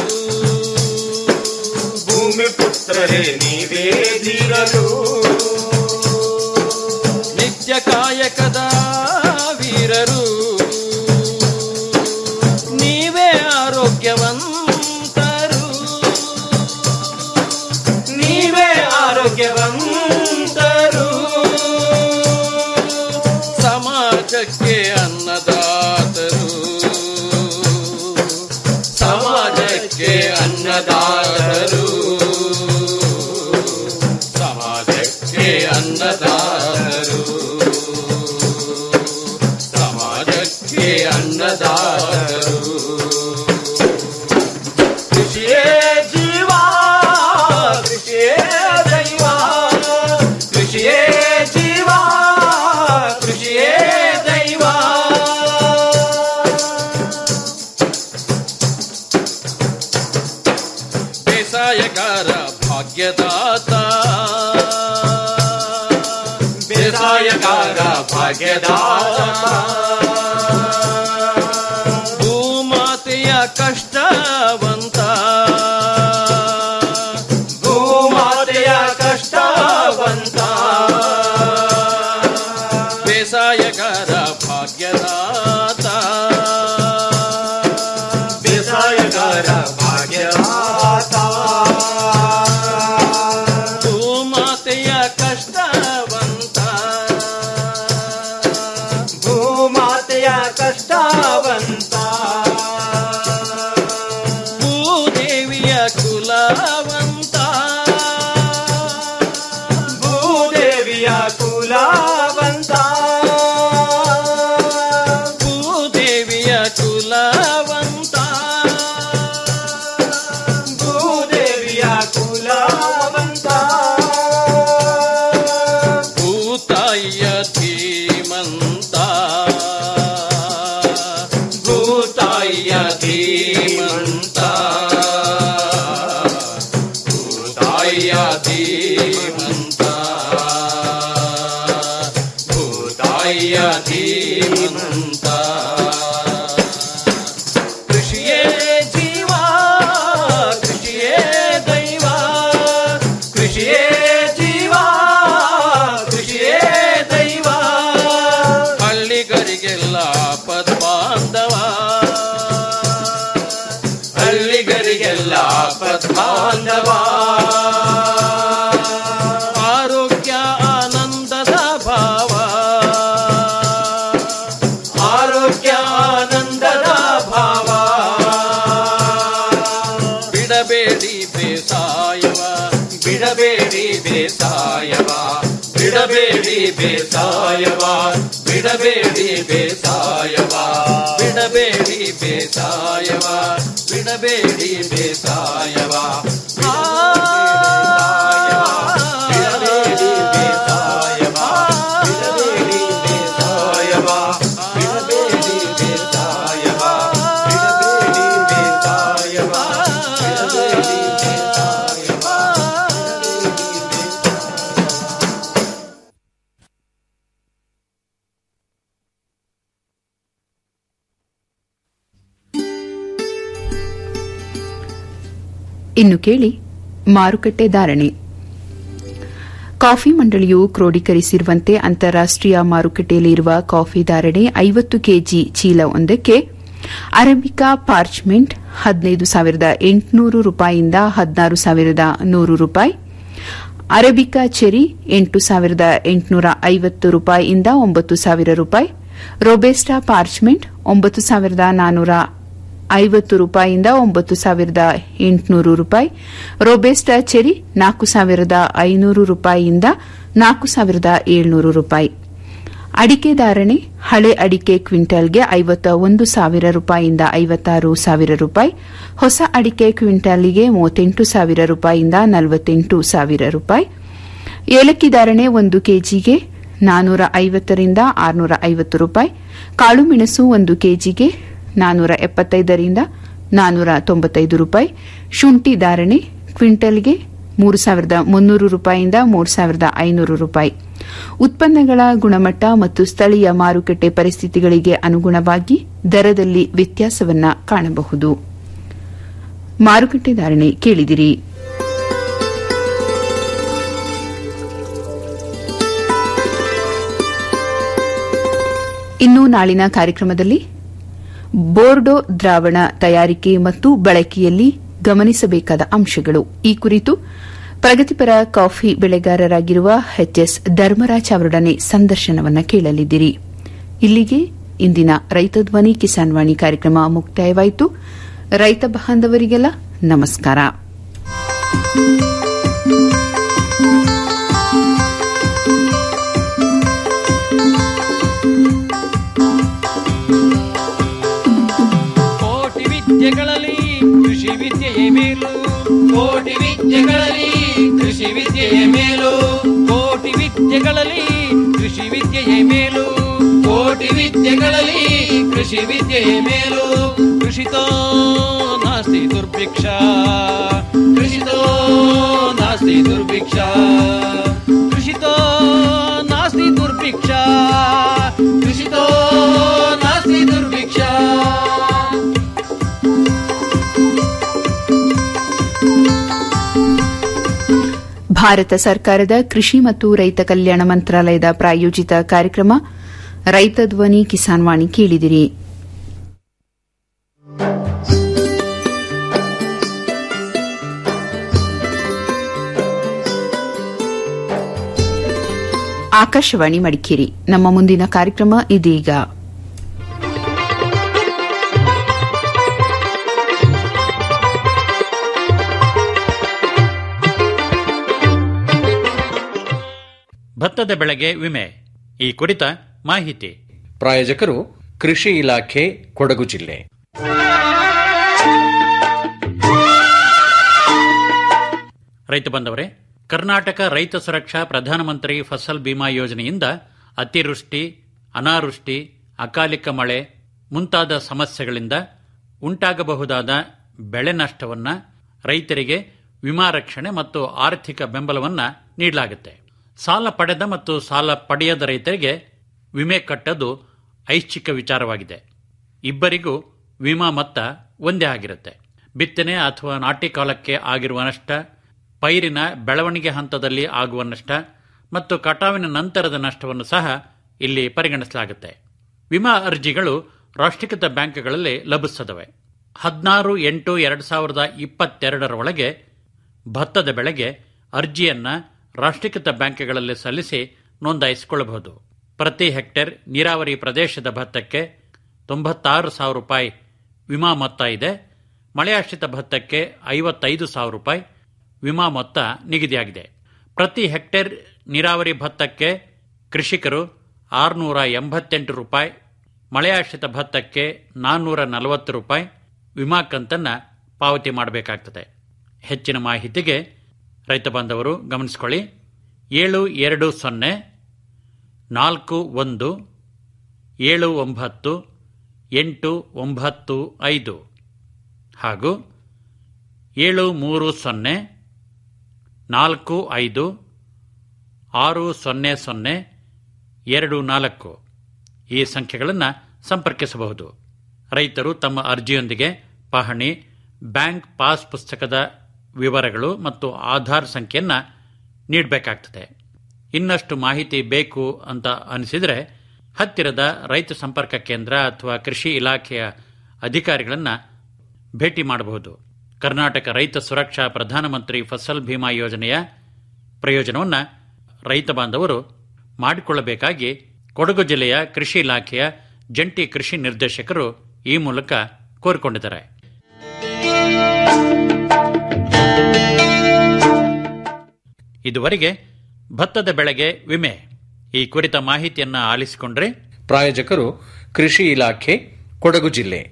S2: ಭೂಮಿ ಪುತ್ರರೇ ನೀವೇ ಧೀರರು
S1: ನಿತ್ಯ ಕಾಯಕದ ವೀರರು ನೀವೇ ಆರೋಗ್ಯವಂತರು
S2: ನೀವೇ ಆರೋಗ್ಯವಂತರು
S1: ಸಮಾಜಕ್ಕೆ ಅನ್ನದಾತರು ಸಮಾಜಕ್ಕೆ ಅನ್ನದಾತರು ಸಮಾಜಕ್ಕೆ ಅನ್ನದಾತರು ಸಮಾಜಕ್ಕೆ ಅನ್ನದಾತರು
S2: ಕೃಷಿಯೇ ಜೀವ ಕೃಷಿಯೇ ದೈವ ಕೃಷಿಯೇ ಜೀವ ಕೃಷಿಯೇ ದೈವ
S1: ಬೇಸಾಯಗಾರ ಭಾಗ್ಯದಾತ
S2: ಬೇಸಾಯಗಾರ ಭಾಗ್ಯದಾತ
S1: ಭೂಮಾತೆಯ ಕಷ್ಟವಂತ
S2: ಭೂಮಾತೆಯ ಕಷ್ಟವಂತ
S1: ಬೇಸಾಯಗಾರ ಭಾಗ್ಯದಾತ
S2: ಬೇಸಾಯಗಾರ ಭಾಗ್ಯದಾತ
S1: ಭೂಮಾತೆಯ ಕಷ್ಟವಂತ
S2: ಭೂಮಾತೆಯ ಕಷ್ಟವಂತ
S1: ಭೂದೇವಿಯ ಕುಲವಂತ
S2: ಭೂದೇವಿಯ ಕುಲವಂತ
S1: ಭೂದೇವಿಯ ಕುಲವಂತ
S2: ಭೂದೇವಿಯ ಕುಲವಂತ
S1: ಭೂತಾಯಿಯ ಧೀಮಂತ
S2: ಭೂತಾಯಿಯ ಧೀಮಂತ
S1: ಭೂತಾಯಿಯ ಧೀಮಂತ ಭೂತಾಯಿಯ ಧೀಮಂತ ಕೃಷಿಯೇ ಜೀವ ಕೃಷಿಯೇ ದೈವ
S2: ಕೃಷಿಯೇ ಜೀವ ಕೃಷಿಯೇ ದೈವ
S1: ಹಳ್ಳಿಗರಿಗೆಲ್ಲ ಪದ್ಮಾಂಧವ
S2: ಹಳ್ಳಿಗರಿಗೆಲ್ಲ ಪದ್ಮಾಂಧವ
S1: ಆರೋಗ್ಯ ಆನಂದದ ಭಾವ
S2: ಆರೋಗ್ಯ ಆನಂದದ ಭಾವ
S1: ಬಿಡಬೇಡಿ ಬೇಸಾಯವ
S2: ಬಿಡಬೇಡಿ ಬೇಸಾಯವ ಬಿಡಬೇಡಿ ಬೇಸಾಯವ ಬಿಡಬೇಡಿ ಬೇಸಾಯವ
S1: ಬಿಡಬೇಡಿ ಬೇಸಾಯವ ಬಿಡಬೇಡಿ ಬೇಸಾಯವ ಆ,
S2: ಬಿಡಬೇಡಿ ಬೇಸಾಯವ ಬಿಡಬೇಡಿ ಬೇಸಾಯವ ಬಿಡಬೇಡಿ ಬೇಸಾಯವ ಬಿಡಬೇಡಿ ಬೇಸಾಯವ ಬಿಡಬೇಡಿ ಬೇಸಾಯವ
S3: ಇನ್ನು ಕೇಳಿ ಮಾರುಕಟ್ಟೆ ಧಾರಣೆ ಕಾಫಿ ಮಂಡಳಿಯು ಕ್ರೋಢೀಕರಿಸಿರುವಂತೆ ಅಂತಾರಾಷ್ಟೀಯ ಮಾರುಕಟ್ಟೆಯಲ್ಲಿ ಇರುವ ಕಾಫಿ ಧಾರಣೆ ಐವತ್ತು ಕೆಜಿ ಚೀಲ ಒಂದಕ್ಕೆ ಅರೇಬಿಕಾ ಪಾರ್ಚ್ಮೆಂಟ್ ಹದಿನೈದು ಸಾವಿರದ ಎಂಟುನೂರು ರೂಪಾಯಿಯಿಂದ ಹದಿನಾರು ಸಾವಿರದ ನೂರು ರೂಪಾಯಿ ಅರೇಬಿಕಾ ಚೆರಿ ಎಂಟು ಸಾವಿರದ ಎಂಟುನೂರ ಐವತ್ತು ರೂಪಾಯಿಯಿಂದ ಒಂಬತ್ತು ಸಾವಿರ ರೂಪಾಯಿ ರೋಬೆಸ್ಟಾ ಪಾರ್ಚ್ಮೆಂಟ್ ಒಂಬತ್ತು ಸಾವಿರದ ನಾನ್ನೂರ ಐವತ್ತು ರೂಪಾಯಿಯಿಂದ ಒಂಬತ್ತು ಸಾವಿರದ ಎಂಟುನೂರು ರೂಪಾಯಿ ರೋಬೆಸ್ಟಾ ಚೆರಿ ನಾಲ್ಕು ಸಾವಿರದ ಐನೂರು ರೂಪಾಯಿಯಿಂದ ನಾಲ್ಕು ಸಾವಿರದ ಏಳ್ನೂರು ರೂಪಾಯಿ ಅಡಿಕೆ ಧಾರಣೆ ಹಳೆ ಅಡಿಕೆ ಕ್ವಿಂಟಲ್ಗೆ ಐವತ್ತ ಒಂದು ಸಾವಿರ ರೂಪಾಯಿಯಿಂದ ಐವತ್ತಾರು ಸಾವಿರ ರೂಪಾಯಿ ಹೊಸ ಅಡಿಕೆ ಕ್ವಿಂಟಲ್ಗೆ ಮೂವತ್ತೆಂಟು ಸಾವಿರ ರೂಪಾಯಿಯಿಂದ ನಲವತ್ತೆಂಟು ಸಾವಿರ ರೂಪಾಯಿ ಏಲಕ್ಕಿ ಧಾರಣೆ ಒಂದು ಕೆಜಿಗೆ ನಾನೂರ ಐವತ್ತರಿಂದ ಆರುನೂರ ಐವತ್ತು ರೂಪಾಯಿ ಕಾಳುಮೆಣಸು ಒಂದು ಕೆಜಿಗೆ ನಾನೂರ ಎಪ್ಪತ್ತೈದರಿಂದ ನಾನೂರ ತೊಂಬತ್ತೈದು ರೂಪಾಯಿ ಶುಂಠಿ ಧಾರಣೆ ಕ್ವಿಂಟಲ್ಗೆ ಮೂರು ಸಾವಿರದ ಮುನ್ನೂರು ರೂಪಾಯಿಯಿಂದ ಮೂರು ಸಾವಿರದ ಐನೂರು ರೂಪಾಯಿ ಉತ್ಪನ್ನಗಳ ಗುಣಮಟ್ಟ ಮತ್ತು ಸ್ಥಳೀಯ ಮಾರುಕಟ್ಟೆ ಪರಿಸ್ಥಿತಿಗಳಿಗೆ ಅನುಗುಣವಾಗಿ ದರದಲ್ಲಿ ವ್ಯತ್ಯಾಸವನ್ನ ಕಾಣಬಹುದು ಮಾರುಕಟ್ಟೆ ಧಾರಣೆ ಕೇಳಿದಿರಿ ಇನ್ನು ನಾಳಿನ ಕಾರ್ಯಕ್ರಮದಲ್ಲಿ ಬೋರ್ಡೋ ದ್ರಾವಣ ತಯಾರಿಕೆ ಮತ್ತು ಬಳಕೆಯಲ್ಲಿ ಗಮನಿಸಬೇಕಾದ ಅಂಶಗಳು ಈ ಕುರಿತು ಪ್ರಗತಿಪರ ಕಾಫಿ ಬೆಳೆಗಾರರಾಗಿರುವ ಎಚ್ಎಸ್ ಧರ್ಮರಾಜ್ ಅವರೊಡನೆ ಸಂದರ್ಶನವನ್ನು ಕೇಳಲಿದ್ದೀರಿ ಇಲ್ಲಿಗೆ ಇಂದಿನ ರೈತ ಧ್ವನಿ ಕಿಸಾನ್ ವಾಣಿ ಕಾರ್ಯಕ್ರಮ ಮುಕ್ತಾಯವಾಯಿತು ರೈತ ಬಾಂಧವರಿಗೆಲ್ಲ ನಮಸ್ಕಾರ
S1: ಕೋಟಿ ವಿದ್ಯೆಗಳಲ್ಲಿ ಕೃಷಿ ವಿದ್ಯೆಯೇ ಮೇಲು ಕೋಟಿ ವಿದ್ಯೆಗಳಲ್ಲಿ ಕೃಷಿ ವಿದ್ಯೆಯೇ ಮೇಲು ಕೋಟಿ ವಿದ್ಯೆಗಳಲ್ಲಿ ಕೃಷಿ ವಿದ್ಯೆಯೇ ಮೇಲು ಕೋಟಿ ವಿದ್ಯೆಗಳಲ್ಲಿ ಕೃಷಿ ವಿದ್ಯೆಯೇ ಮೇಲು ಕೃಷಿತೋ ನಾಸ್ತಿ ದುರ್ಭಿಕ್ಷ ಕೃಷಿತೋ ನಾಸ್ತಿ ದುರ್ಭಿಕ್ಷ ಕೃಷಿತೋ ನಾಸ್ತಿ ದುರ್ಭಿಕ್ಷ ಕೃಷಿತೋ ನಾಸ್ತಿ ದುರ್ಭಿಕ್ಷ
S3: ಭಾರತ ಸರ್ಕಾರದ ಕೃಷಿ ಮತ್ತು ರೈತ ಕಲ್ಯಾಣ ಮಂತ್ರಾಲಯದ ಪ್ರಾಯೋಜಿತ ಕಾರ್ಯಕ್ರಮ ರೈತ ಧ್ವನಿ ಕಿಸಾನ್ ವಾಣಿ ಕೇಳಿದಿರಿ ಆಕಾಶವಾಣಿ ಮಡಿಕೇರಿ ನಮ್ಮ ಮುಂದಿನ ಕಾರ್ಯಕ್ರಮ ಇದೀಗ
S4: ಭತ್ತದ ಬೆಳೆಗೆ ವಿಮೆ ಈ ಕುರಿತ ಮಾಹಿತಿ
S1: ಪ್ರಾಯೋಜಕರು ಕೃಷಿ ಇಲಾಖೆ ಕೊಡಗು ಜಿಲ್ಲೆ
S4: ರೈತ ಬಂದವರೇ ಕರ್ನಾಟಕ ರೈತ ಸುರಕ್ಷಾ ಪ್ರಧಾನಮಂತ್ರಿ ಫಸಲ್ ಬಿಮಾ ಯೋಜನೆಯಿಂದ ಅತಿವೃಷ್ಟಿ ಅನಾವೃಷ್ಟಿ ಅಕಾಲಿಕ ಮಳೆ ಮುಂತಾದ ಸಮಸ್ಯೆಗಳಿಂದ ಉಂಟಾಗಬಹುದಾದ ಬೆಳೆ ನಷ್ಟವನ್ನ ರೈತರಿಗೆ ವಿಮಾ ರಕ್ಷಣೆ ಮತ್ತು ಆರ್ಥಿಕ ಬೆಂಬಲವನ್ನ ನೀಡಲಾಗುತ್ತೆ ಸಾಲ ಪಡೆದ ಮತ್ತು ಸಾಲ ಪಡೆಯದ ರೈತರಿಗೆ ವಿಮೆ ಕಟ್ಟೋದು ಐಚ್ಛಿಕ ವಿಚಾರವಾಗಿದೆ ಇಬ್ಬರಿಗೂ ವಿಮಾ ಮೊತ್ತ ಒಂದೇ ಆಗಿರುತ್ತೆ ಬಿತ್ತನೆ ಅಥವಾ ನಾಟಿ ಕಾಲಕ್ಕೆ ಆಗಿರುವ ನಷ್ಟ ಪೈರಿನ ಬೆಳವಣಿಗೆ ಹಂತದಲ್ಲಿ ಆಗುವ ನಷ್ಟ ಮತ್ತು ಕಟಾವಿನ ನಂತರದ ನಷ್ಟವನ್ನು ಸಹ ಇಲ್ಲಿ ಪರಿಗಣಿಸಲಾಗುತ್ತೆ ವಿಮಾ ಅರ್ಜಿಗಳು ರಾಷ್ಟ್ರೀಕೃತ ಬ್ಯಾಂಕ್ಗಳಲ್ಲಿ ಲಭಿಸುತ್ತವೆ ಹದಿನಾರು ಎಂಟು ಎರಡು ಸಾವಿರದ ಇಪ್ಪತ್ತೆರಡರ ಒಳಗೆ ಭತ್ತದ ಬೆಳೆಗೆ ಅರ್ಜಿಯನ್ನ ರಾಷ್ಟ್ರೀಕೃತ ಬ್ಯಾಂಕ್ಗಳಲ್ಲಿ ಸಲ್ಲಿಸಿ ನೋಂದಾಯಿಸಿಕೊಳ್ಳಬಹುದು ಪ್ರತಿ ಹೆಕ್ಟೇರ್ ನೀರಾವರಿ ಪ್ರದೇಶದ ಭತ್ತಕ್ಕೆ ತೊಂಬತ್ತಾರು ಸಾವಿರ ರೂಪಾಯಿ ವಿಮಾ ಮೊತ್ತ ಇದೆ ಮಳೆಯಾಶ್ರಿತ ಭತ್ತಕ್ಕೆ ಐವತ್ತೈದು ಸಾವಿರ ರೂಪಾಯಿ ವಿಮಾ ಮೊತ್ತ ನಿಗದಿಯಾಗಿದೆ ಪ್ರತಿ ಹೆಕ್ಟೇರ್ ನೀರಾವರಿ ಭತ್ತಕ್ಕೆ ಕೃಷಿಕರು ಆರುನೂರ ಎಂಬತ್ತೆಂಟು ರೂಪಾಯಿ ಮಳೆಯಾಶ್ರಿತ ಭತ್ತಕ್ಕೆ ನಾನ್ನೂರ ನಲವತ್ತು ರೂಪಾಯಿ ವಿಮಾ ಕಂತನ್ನು ಪಾವತಿ ಮಾಡಬೇಕಾಗ್ತದೆ ಹೆಚ್ಚಿನ ಮಾಹಿತಿಗೆ ರೈತ ಬಾಂಧವರು ಗಮನಿಸಿಕೊಳ್ಳಿ ಏಳು ಎರಡು ಸೊನ್ನೆ ನಾಲ್ಕು ಒಂದು ಏಳು ಒಂಬತ್ತು ಎಂಟು ಒಂಬತ್ತು ಐದು ಹಾಗೂ ಏಳು ಮೂರು ಸೊನ್ನೆ ನಾಲ್ಕು ಐದು ಆರು ಸೊನ್ನೆ ಸೊನ್ನೆ ಎರಡು ನಾಲ್ಕು ಈ ಸಂಖ್ಯೆಗಳನ್ನು ಸಂಪರ್ಕಿಸಬಹುದು ರೈತರು ತಮ್ಮ ಅರ್ಜಿಯೊಂದಿಗೆ ಪಹಣಿ ಬ್ಯಾಂಕ್ ಪಾಸ್ ಪುಸ್ತಕದ ವಿವರಗಳು ಮತ್ತು ಆಧಾರ್ ಸಂಖ್ಯೆಯನ್ನು ನೀಡಬೇಕಾಗ್ತದೆ ಇನ್ನಷ್ಟು ಮಾಹಿತಿ ಬೇಕು ಅಂತ ಅನಿಸಿದರೆ ಹತ್ತಿರದ ರೈತ ಸಂಪರ್ಕ ಕೇಂದ್ರ ಅಥವಾ ಕೃಷಿ ಇಲಾಖೆಯ ಅಧಿಕಾರಿಗಳನ್ನು ಭೇಟಿ ಮಾಡಬಹುದು ಕರ್ನಾಟಕ ರೈತ ಸುರಕ್ಷಾ ಪ್ರಧಾನಮಂತ್ರಿ ಫಸಲ್ ಭೀಮಾ ಯೋಜನೆಯ ಪ್ರಯೋಜನವನ್ನು ರೈತ ಬಾಂಧವರು ಮಾಡಿಕೊಳ್ಳಬೇಕಾಗಿ ಕೊಡಗು ಜಿಲ್ಲೆಯ ಕೃಷಿ ಇಲಾಖೆಯ ಜಂಟಿ ಕೃಷಿ ನಿರ್ದೇಶಕರು ಈ ಮೂಲಕ ಕೋರಿಕೊಂಡಿದ್ದಾರೆ ಇದುವರೆಗೆ ಭತ್ತದ ಬೆಳೆಗೆ ವಿಮೆ ಈ ಕುರಿತ ಮಾಹಿತಿಯನ್ನ ಆಲಿಸಿಕೊಂಡ್ರೆ
S1: ಪ್ರಾಯೋಜಕರು ಕೃಷಿ ಇಲಾಖೆ ಕೊಡಗು ಜಿಲ್ಲೆ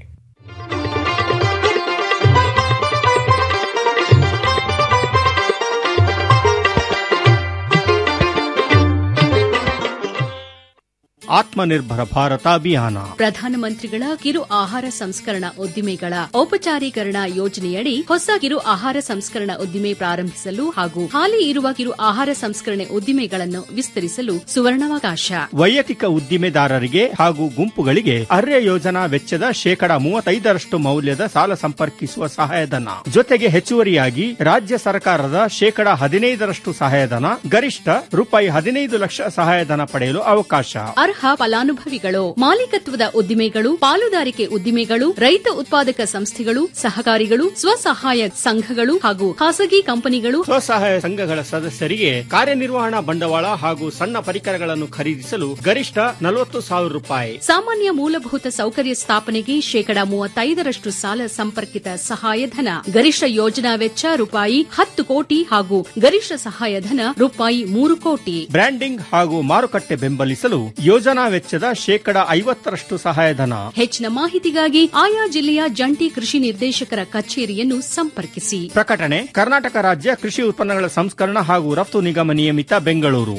S8: ಆತ್ಮನಿರ್ಭರ ಭಾರತ ಅಭಿಯಾನ
S9: ಪ್ರಧಾನಮಂತ್ರಿಗಳ ಕಿರು ಆಹಾರ ಸಂಸ್ಕರಣಾ ಉದ್ದಿಮೆಗಳ ಔಪಚಾರೀಕರಣ ಯೋಜನೆಯಡಿ ಹೊಸ ಕಿರು ಆಹಾರ ಸಂಸ್ಕರಣಾ ಉದ್ದಿಮೆ ಪ್ರಾರಂಭಿಸಲು ಹಾಗೂ ಹಾಲಿ ಇರುವ ಕಿರು ಆಹಾರ ಸಂಸ್ಕರಣೆ ಉದ್ದಿಮೆಗಳನ್ನು ವಿಸ್ತರಿಸಲು ಸುವರ್ಣಾವಕಾಶ
S8: ವೈಯಕ್ತಿಕ ಉದ್ದಿಮೆದಾರರಿಗೆ ಹಾಗೂ ಗುಂಪುಗಳಿಗೆ ಅರ್ಯ ಯೋಜನಾ ವೆಚ್ಚದ ಶೇಕಡ ಮೂವತ್ತೈದರಷ್ಟು ಮೌಲ್ಯದ ಸಾಲ ಸಂಪರ್ಕಿಸುವ ಸಹಾಯಧನ ಜೊತೆಗೆ ಹೆಚ್ಚುವರಿಯಾಗಿ ರಾಜ್ಯ ಸರ್ಕಾರದ ಶೇಕಡ ಹದಿನೈದರಷ್ಟು ಸಹಾಯಧನ ಗರಿಷ್ಠ ರೂಪಾಯಿ ಹದಿನೈದು ಲಕ್ಷ ಸಹಾಯಧನ ಪಡೆಯಲು ಅವಕಾಶ
S9: ಅರ್ಹ ಫಲಾನುಭವಿಗಳು ಮಾಲೀಕತ್ವದ ಉದ್ದಿಮೆಗಳು ಪಾಲುದಾರಿಕೆ ಉದ್ದಿಮೆಗಳು ರೈತ ಉತ್ಪಾದಕ ಸಂಸ್ಥೆಗಳು ಸಹಕಾರಿಗಳು ಸ್ವಸಹಾಯ ಸಂಘಗಳು ಹಾಗೂ ಖಾಸಗಿ ಕಂಪನಿಗಳು
S8: ಸ್ವಸಹಾಯ ಸಂಘಗಳ ಸದಸ್ಯರಿಗೆ ಕಾರ್ಯನಿರ್ವಹಣಾ ಬಂಡವಾಳ ಹಾಗೂ ಸಣ್ಣ ಪರಿಕರಗಳನ್ನು ಖರೀದಿಸಲು ಗರಿಷ್ಠ ನಲವತ್ತು ಸಾವಿರ ರೂಪಾಯಿ
S9: ಸಾಮಾನ್ಯ ಮೂಲಭೂತ ಸೌಕರ್ಯ ಸ್ಥಾಪನೆಗೆ ಶೇಕಡ ಮೂವತ್ತೈದರಷ್ಟು ಸಾಲ ಸಂಪರ್ಕಿತ ಸಹಾಯಧನ ಗರಿಷ್ಠ ಯೋಜನಾ ವೆಚ್ಚ ರೂಪಾಯಿ ಹತ್ತು ಕೋಟಿ ಹಾಗೂ ಗರಿಷ್ಠ ಸಹಾಯಧನ ರೂಪಾಯಿ ಮೂರು ಕೋಟಿ
S8: ಬ್ರ್ಯಾಂಡಿಂಗ್ ಹಾಗೂ ಮಾರುಕಟ್ಟೆ ಬೆಂಬಲಿಸಲು ಯೋಜನಾ ವೆಚ್ಚದ ಶೇಕಡ ಐವತ್ತರಷ್ಟು ಸಹಾಯಧನ
S9: ಹೆಚ್ಚಿನ ಮಾಹಿತಿಗಾಗಿ ಆಯಾ ಜಿಲ್ಲೆಯ ಜಂಟಿ ಕೃಷಿ ನಿರ್ದೇಶಕರ ಕಚೇರಿಯನ್ನು ಸಂಪರ್ಕಿಸಿ
S8: ಪ್ರಕಟಣೆ ಕರ್ನಾಟಕ ರಾಜ್ಯ ಕೃಷಿ ಉತ್ಪನ್ನಗಳ ಸಂಸ್ಕರಣ ಹಾಗೂ ರಫ್ತು ನಿಗಮ ನಿಯಮಿತ ಬೆಂಗಳೂರು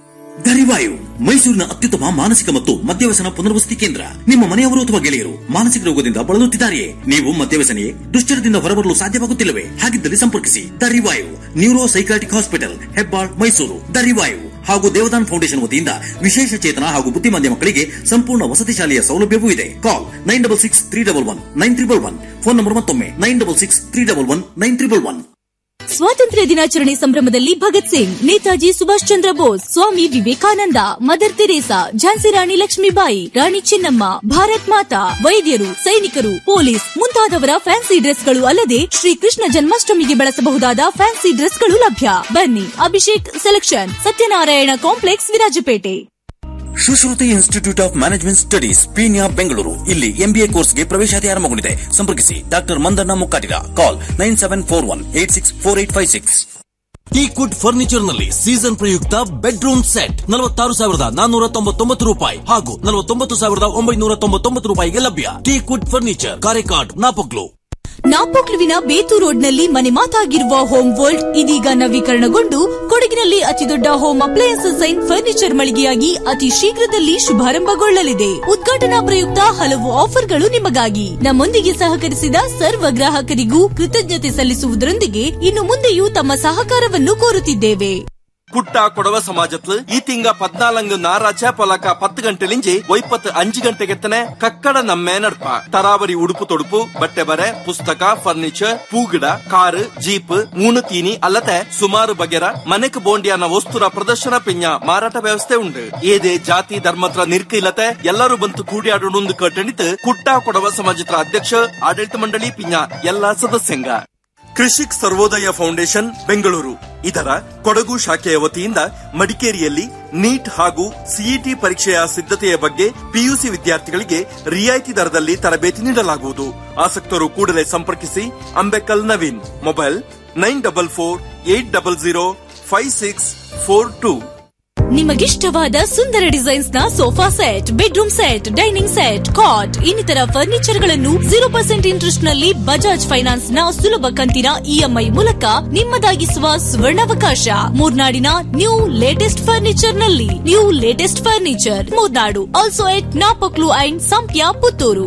S10: ದರಿವಾಯು ಮೈಸೂರಿನ ಅತ್ಯುತ್ತಮ ಮಾನಸಿಕ ಮತ್ತು ಮದ್ಯವ್ಯಸನ ಪುನರ್ವಸತಿ ಕೇಂದ್ರ ನಿಮ್ಮ ಮನೆಯವರು ಅಥವಾ ಗೆಳೆಯರು ಮಾನಸಿಕ ರೋಗದಿಂದ ಬಳಲುತ್ತಿದ್ದಾರೆಯೇ ನೀವು ಮದ್ಯವ್ಯಸನೆಯೇ ದುಶ್ಚರದಿಂದ ಹೊರಬರಲು ಸಾಧ್ಯವಾಗುತ್ತಿಲ್ಲವೇ ಹಾಗಿದ್ದಲ್ಲಿ ಸಂಪರ್ಕಿಸಿ ದರಿವಾಯು neuro psychiatric hospital Hebbal Mysuru ದರಿವಾಯು ಹಾಗೂ ದೇವದಾನ್ ಫೌಂಡೇಶನ್ ವತಿಯಿಂದ ವಿಶೇಷ ಚೇತನ ಹಾಗೂ ಬುದ್ಧಿಮಾಂದ್ಯ ಮಕ್ಕಳಿಗೆ ಸಂಪೂರ್ಣ ವಸತಿ ಶಾಲೆಯ ಸೌಲಭ್ಯವೂ ಇದೆ call nine double six three double one nine triple one phone number ಮತ್ತೊಮ್ಮೆ nine double six three double one nine triple one
S11: ಸ್ವಾತಂತ್ರ್ಯ ದಿನಾಚರಣೆ ಸಂಭ್ರಮದಲ್ಲಿ ಭಗತ್ ಸಿಂಗ್ ನೇತಾಜಿ ಸುಭಾಷ್ ಚಂದ್ರ ಬೋಸ್ ಸ್ವಾಮಿ ವಿವೇಕಾನಂದ ಮದರ್ ತೆರೇಸಾ ಝಾನ್ಸಿ ರಾಣಿ ಲಕ್ಷ್ಮೀಬಾಯಿ ರಾಣಿ ಚೆನ್ನಮ್ಮ ಭಾರತ್ ಮಾತಾ ವೈದ್ಯರು ಸೈನಿಕರು ಪೊಲೀಸ್ ಮುಂತಾದವರ ಫ್ಯಾನ್ಸಿ ಡ್ರೆಸ್ಗಳು ಅಲ್ಲದೆ ಶ್ರೀಕೃಷ್ಣ ಜನ್ಮಾಷ್ಟಮಿಗೆ ಬಳಸಬಹುದಾದ ಫ್ಯಾನ್ಸಿ ಡ್ರೆಸ್ಗಳು ಲಭ್ಯ ಬನ್ನಿ Abhishek selection Satyanarayana complex Virajpet
S10: Sushruti institute of management studies Peenya Bengaluru ಇಲ್ಲಿ ಎಂಬಿಎ ಕೋರ್ಸ್ಗೆ ಪ್ರವೇಶಾತಿ ಆರಂಭಗೊಂಡಿದೆ ಸಂಪರ್ಕಿಸಿ doctor Mandanna Mukkatiga call nine seven four one eight six four eight five six teakwood furniture ನಲ್ಲಿ ಸೀಸನ್ ಪ್ರಯುಕ್ತ ಬೆಡ್ರೂಮ್ ಸೆಟ್ ನಲವತ್ತಾರು ಸಾವಿರದ ನಾನ್ನೂರ ತೊಂಬತ್ತೊಂಬತ್ತು ರೂಪಾಯಿ ಹಾಗೂ ನಲವತ್ತೊಂಬತ್ತು ಸಾವಿರದ ಒಂಬೈನೂರ ತೊಂಬತ್ತೊಂಬತ್ತು ರೂಪಾಯಿಗೆ ಲಭ್ಯ ಟೀಕ್ವುಡ್ ಫರ್ನಿಚರ್ ಕಾರೆಕಾಡ್ ನಾಪಕ್ಲು
S11: ನಾಪೋಕ್ಲುವಿನ ಬೇತು ರೋಡ್ನಲ್ಲಿ ಮನೆ ಮಾತಾಗಿರುವ ಹೋಮ್ ವರ್ಲ್ಡ್ ಇದೀಗ ನವೀಕರಣಗೊಂಡು ಕೊಡಗಿನಲ್ಲಿ ಅತಿದೊಡ್ಡ ಹೋಮ್ ಅಪ್ಲಯನ್ಸಸ್ ಅಂಡ್ ಫರ್ನಿಚರ್ ಮಳಿಗೆಯಾಗಿ ಅತಿ ಶೀಘ್ರದಲ್ಲಿ ಶುಭಾರಂಭಗೊಳ್ಳಲಿದೆ ಉದ್ಘಾಟನಾ ಪ್ರಯುಕ್ತ ಹಲವು ಆಫರ್ಗಳು ನಿಮಗಾಗಿ ನಮ್ಮೊಂದಿಗೆ ಸಹಕರಿಸಿದ ಸರ್ವ ಗ್ರಾಹಕರಿಗೂ ಕೃತಜ್ಞತೆ ಸಲ್ಲಿಸುವುದರೊಂದಿಗೆ ಇನ್ನು ಮುಂದೆಯೂ ತಮ್ಮ ಸಹಕಾರವನ್ನು ಕೋರುತ್ತಿದ್ದೇವೆ
S2: കുട്ട കൊടവ സമാജത്തില് ഈ തിങ്ക പദ്നാലങ്ക് ഞായറാഴ്ച പൊലക്ക പത്ത് ಗಂಟೆಲಿಂಜಿ ಒಯ್ಪತ್ತು ಅಂಜು ಗಂಟೆಗೆತ್ತನೆ ಕಕ್ಕಡ ನಮ್ಮೆ ನಡ್ಪ ತರಾವರಿ ಉಡುಪು ತೊಡುಪು ಬಟ್ಟೆ ಬರೆ ಪುಸ್ತಕ ಫರ್ನಿಚರ್ ಪೂಗಿಡ ಕಾರು ಜೀಪ್ ಮೂನು ತೀನಿ ಅಲ್ಲದೆ ಸುಮಾರು ಬಗೆರ ಮನೆಕ್ ಬೋಂಡಿಯನ ವಸ್ತುರ ಪ್ರದರ್ಶನ ಪಿಂಜ ಮಾರಾಟ ವ್ಯವಸ್ಥೆ ಉಂಡು ಏದೇ ಜಾತಿ ಧರ್ಮತ್ರ ನಿರ್ಕ ಇಲ್ಲತೆ ಎಲ್ಲರೂ ಬಂತು ಕೂಡಿಯಾಡೊಂದು ಕಟ್ಟಣಿತ್ ಕುಟ್ಟ ಕೊಡವ ಸಮಾಜತ್ರ ಅಧ್ಯಕ್ಷ ಆಡಳಿತ ಮಂಡಳಿ ಪಿಂಜ ಎಲ್ಲಾ ಸದಸ್ಯಂಗ ಕೃಷಿಕ್ ಸರ್ವೋದಯ ಫೌಂಡೇಶನ್ ಬೆಂಗಳೂರು ಇದರ ಕೊಡಗು ಶಾಖೆಯ ವತಿಯಿಂದ ಮಡಿಕೇರಿಯಲ್ಲಿ ನೀಟ್ ಹಾಗೂ ಸಿಇಟಿ ಪರೀಕ್ಷೆಯ ಸಿದ್ಧತೆಯ ಬಗ್ಗೆ ಪಿಯುಸಿ ವಿದ್ಯಾರ್ಥಿಗಳಿಗೆ ರಿಯಾಯಿತಿ ದರದಲ್ಲಿ ತರಬೇತಿ ನೀಡಲಾಗುವುದು ಆಸಕ್ತರು ಕೂಡಲೇ ಸಂಪರ್ಕಿಸಿ Ambekal Naveen mobile nine double four eight double zero five six four two
S11: ನಿಮಗಿಷ್ಟವಾದ ಸುಂದರ ಡಿಸೈನ್ಸ್ ನ sofa set bedroom set dining set cot ಇನ್ನಿತರ ಫರ್ನಿಚರ್ ಗಳನ್ನು ಜೀರೋ ಪರ್ಸೆಂಟ್ ಇಂಟ್ರೆಸ್ಟ್ ನಲ್ಲಿ ಬಜಾಜ್ ಫೈನಾನ್ಸ್ ನ ಸುಲಭ ಕಂತಿನ ಇಎಂಐ ಮೂಲಕ ನಿಮ್ಮದಾಗಿಸುವ ಸುವರ್ಣಾವಕಾಶ ಮೂರ್ನಾಡಿನ ನ್ಯೂ ಲೇಟೆಸ್ಟ್ ಫರ್ನಿಚರ್ ನಲ್ಲಿ new latest furniture Murnad also at Napoklu and Sampya Puttur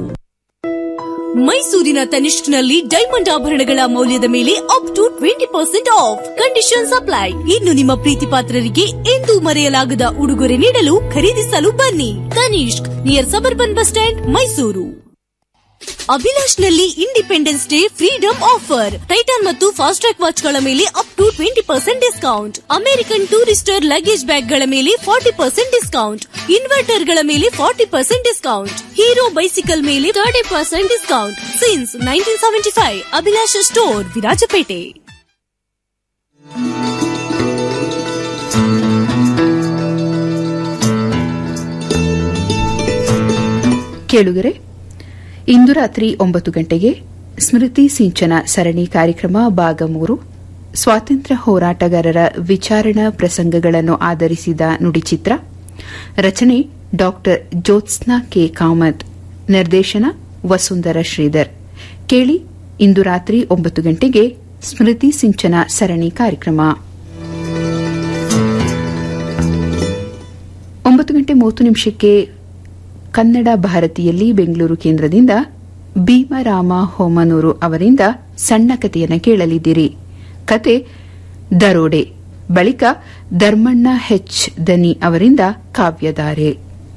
S11: ಮೈಸೂರಿನ ತನಿಷ್ಕ್ನಲ್ಲಿ ಡೈಮಂಡ್ ಆಭರಣಗಳ ಮೌಲ್ಯದ ಮೇಲೆ up to twenty percent off conditions apply ಇನ್ನು ನಿಮ್ಮ ಪ್ರೀತಿ ಪಾತ್ರರಿಗೆ ಎಂದೂ ಮರೆಯಲಾಗದ ಉಡುಗೊರೆ ನೀಡಲು ಖರೀದಿಸಲು ಬನ್ನಿ Tanishq near suburban bus stand Mysuru Abhilash ನಲ್ಲಿ independence day freedom offer Titan ಮತ್ತು ಫಾಸ್ಟ್ ಟ್ರ್ಯಾಕ್ ವಾಚ್ ಗಳ ಮೇಲೆ up to twenty percent discount American Tourister luggage bag ಗಳ ಮೇಲೆ ಫಾರ್ಟಿ ಪರ್ಸೆಂಟ್ ಡಿಸ್ಕೌಂಟ್ ಇನ್ವರ್ಟರ್ ಗಳ ಮೇಲೆ forty percent discount Hero bicycle ಮೇಲೆ thirty percent discount since nineteen seventy five Abhilash store Virajpet
S3: ಕೇಳುಗರೆ ಇಂದು ರಾತ್ರಿ ಒಂಬತ್ತು ಗಂಟೆಗೆ ಸ್ಮೃತಿ ಸಿಂಚನ ಸರಣಿ ಕಾರ್ಯಕ್ರಮ ಭಾಗ ಮೂರು ಸ್ವಾತಂತ್ರ್ಯ ಹೋರಾಟಗಾರರ ವಿಚಾರಣಾ ಪ್ರಸಂಗಗಳನ್ನು ಆಧರಿಸಿದ ನುಡಿಚಿತ್ರ ರಚನೆ ಡಾ ಜ್ಯೋತ್ಸ್ನಾ ಕೆ ಕಾಮತ್ ನಿರ್ದೇಶನ ವಸುಂಧರ ಶ್ರೀಧರ್ ಕೇಳಿ ಇಂದು ರಾತ್ರಿ ಒಂಬತ್ತು ಗಂಟೆಗೆ ಸ್ಮೃತಿ ಸಿಂಚನ ಸರಣಿ ಕಾರ್ಯಕ್ರಮ ಒಂಬತ್ತು ಗಂಟೆ ಮೂವತ್ತು ನಿಮಿಷಕ್ಕೆ ಕನ್ನಡ ಭಾರತಿಯಲ್ಲಿ ಬೆಂಗಳೂರು ಕೇಂದ್ರದಿಂದ ಭೀಮರಾಮ ಹೋಮನೂರು ಅವರಿಂದ ಸಣ್ಣ ಕಥೆಯನ್ನು ಕೇಳಲಿದ್ದೀರಿ ಕತೆ ದರೋಡೆ ಬಳಿಕ ಧರ್ಮಣ್ಣ ಹೆಚ್ ದನಿ ಅವರಿಂದ ಕಾವ್ಯಧಾರೆ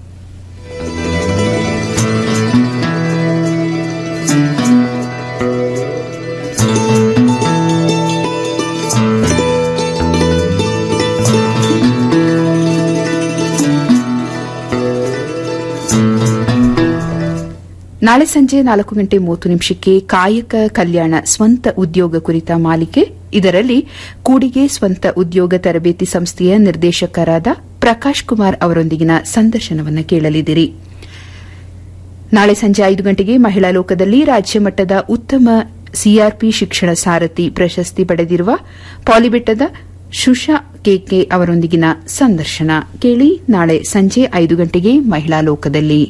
S3: ನಾಳೆ ಸಂಜೆ ನಾಲ್ಕು ಗಂಟೆ ಮೂವತ್ತು ನಿಮಿಷಕ್ಕೆ ಕಾಯಕ ಕಲ್ಯಾಣ ಸ್ವಂತ ಉದ್ಯೋಗ ಕುರಿತ ಮಾಲಿಕೆ ಇದರಲ್ಲಿ ಕೂಡಿಗೆ ಸ್ವಂತ ಉದ್ಯೋಗ ತರಬೇತಿ ಸಂಸ್ಥೆಯ ನಿರ್ದೇಶಕರಾದ ಪ್ರಕಾಶ್ ಕುಮಾರ್ ಅವರೊಂದಿಗಿನ ಸಂದರ್ಶನವನ್ನು ಕೇಳಲಿದ್ದೀರಿ ನಾಳೆ ಸಂಜೆ ಐದು ಗಂಟೆಗೆ ಮಹಿಳಾ ಲೋಕದಲ್ಲಿ ರಾಜ್ಯ ಮಟ್ಟದ ಉತ್ತಮ ಸಿಆರ್ಪಿ ಶಿಕ್ಷಣ ಸಾರಥಿ ಪ್ರಶಸ್ತಿ ಪಡೆದಿರುವ ಪಾಲಿಬೆಟ್ಟದ ಶುಷಾ ಕೆಕೆ ಅವರೊಂದಿಗಿನ ಸಂದರ್ಶನ ಕೇಳಿ ನಾಳೆ ಸಂಜೆ ಐದು ಗಂಟೆಗೆ ಮಹಿಳಾ ಲೋಕದಲ್ಲಿ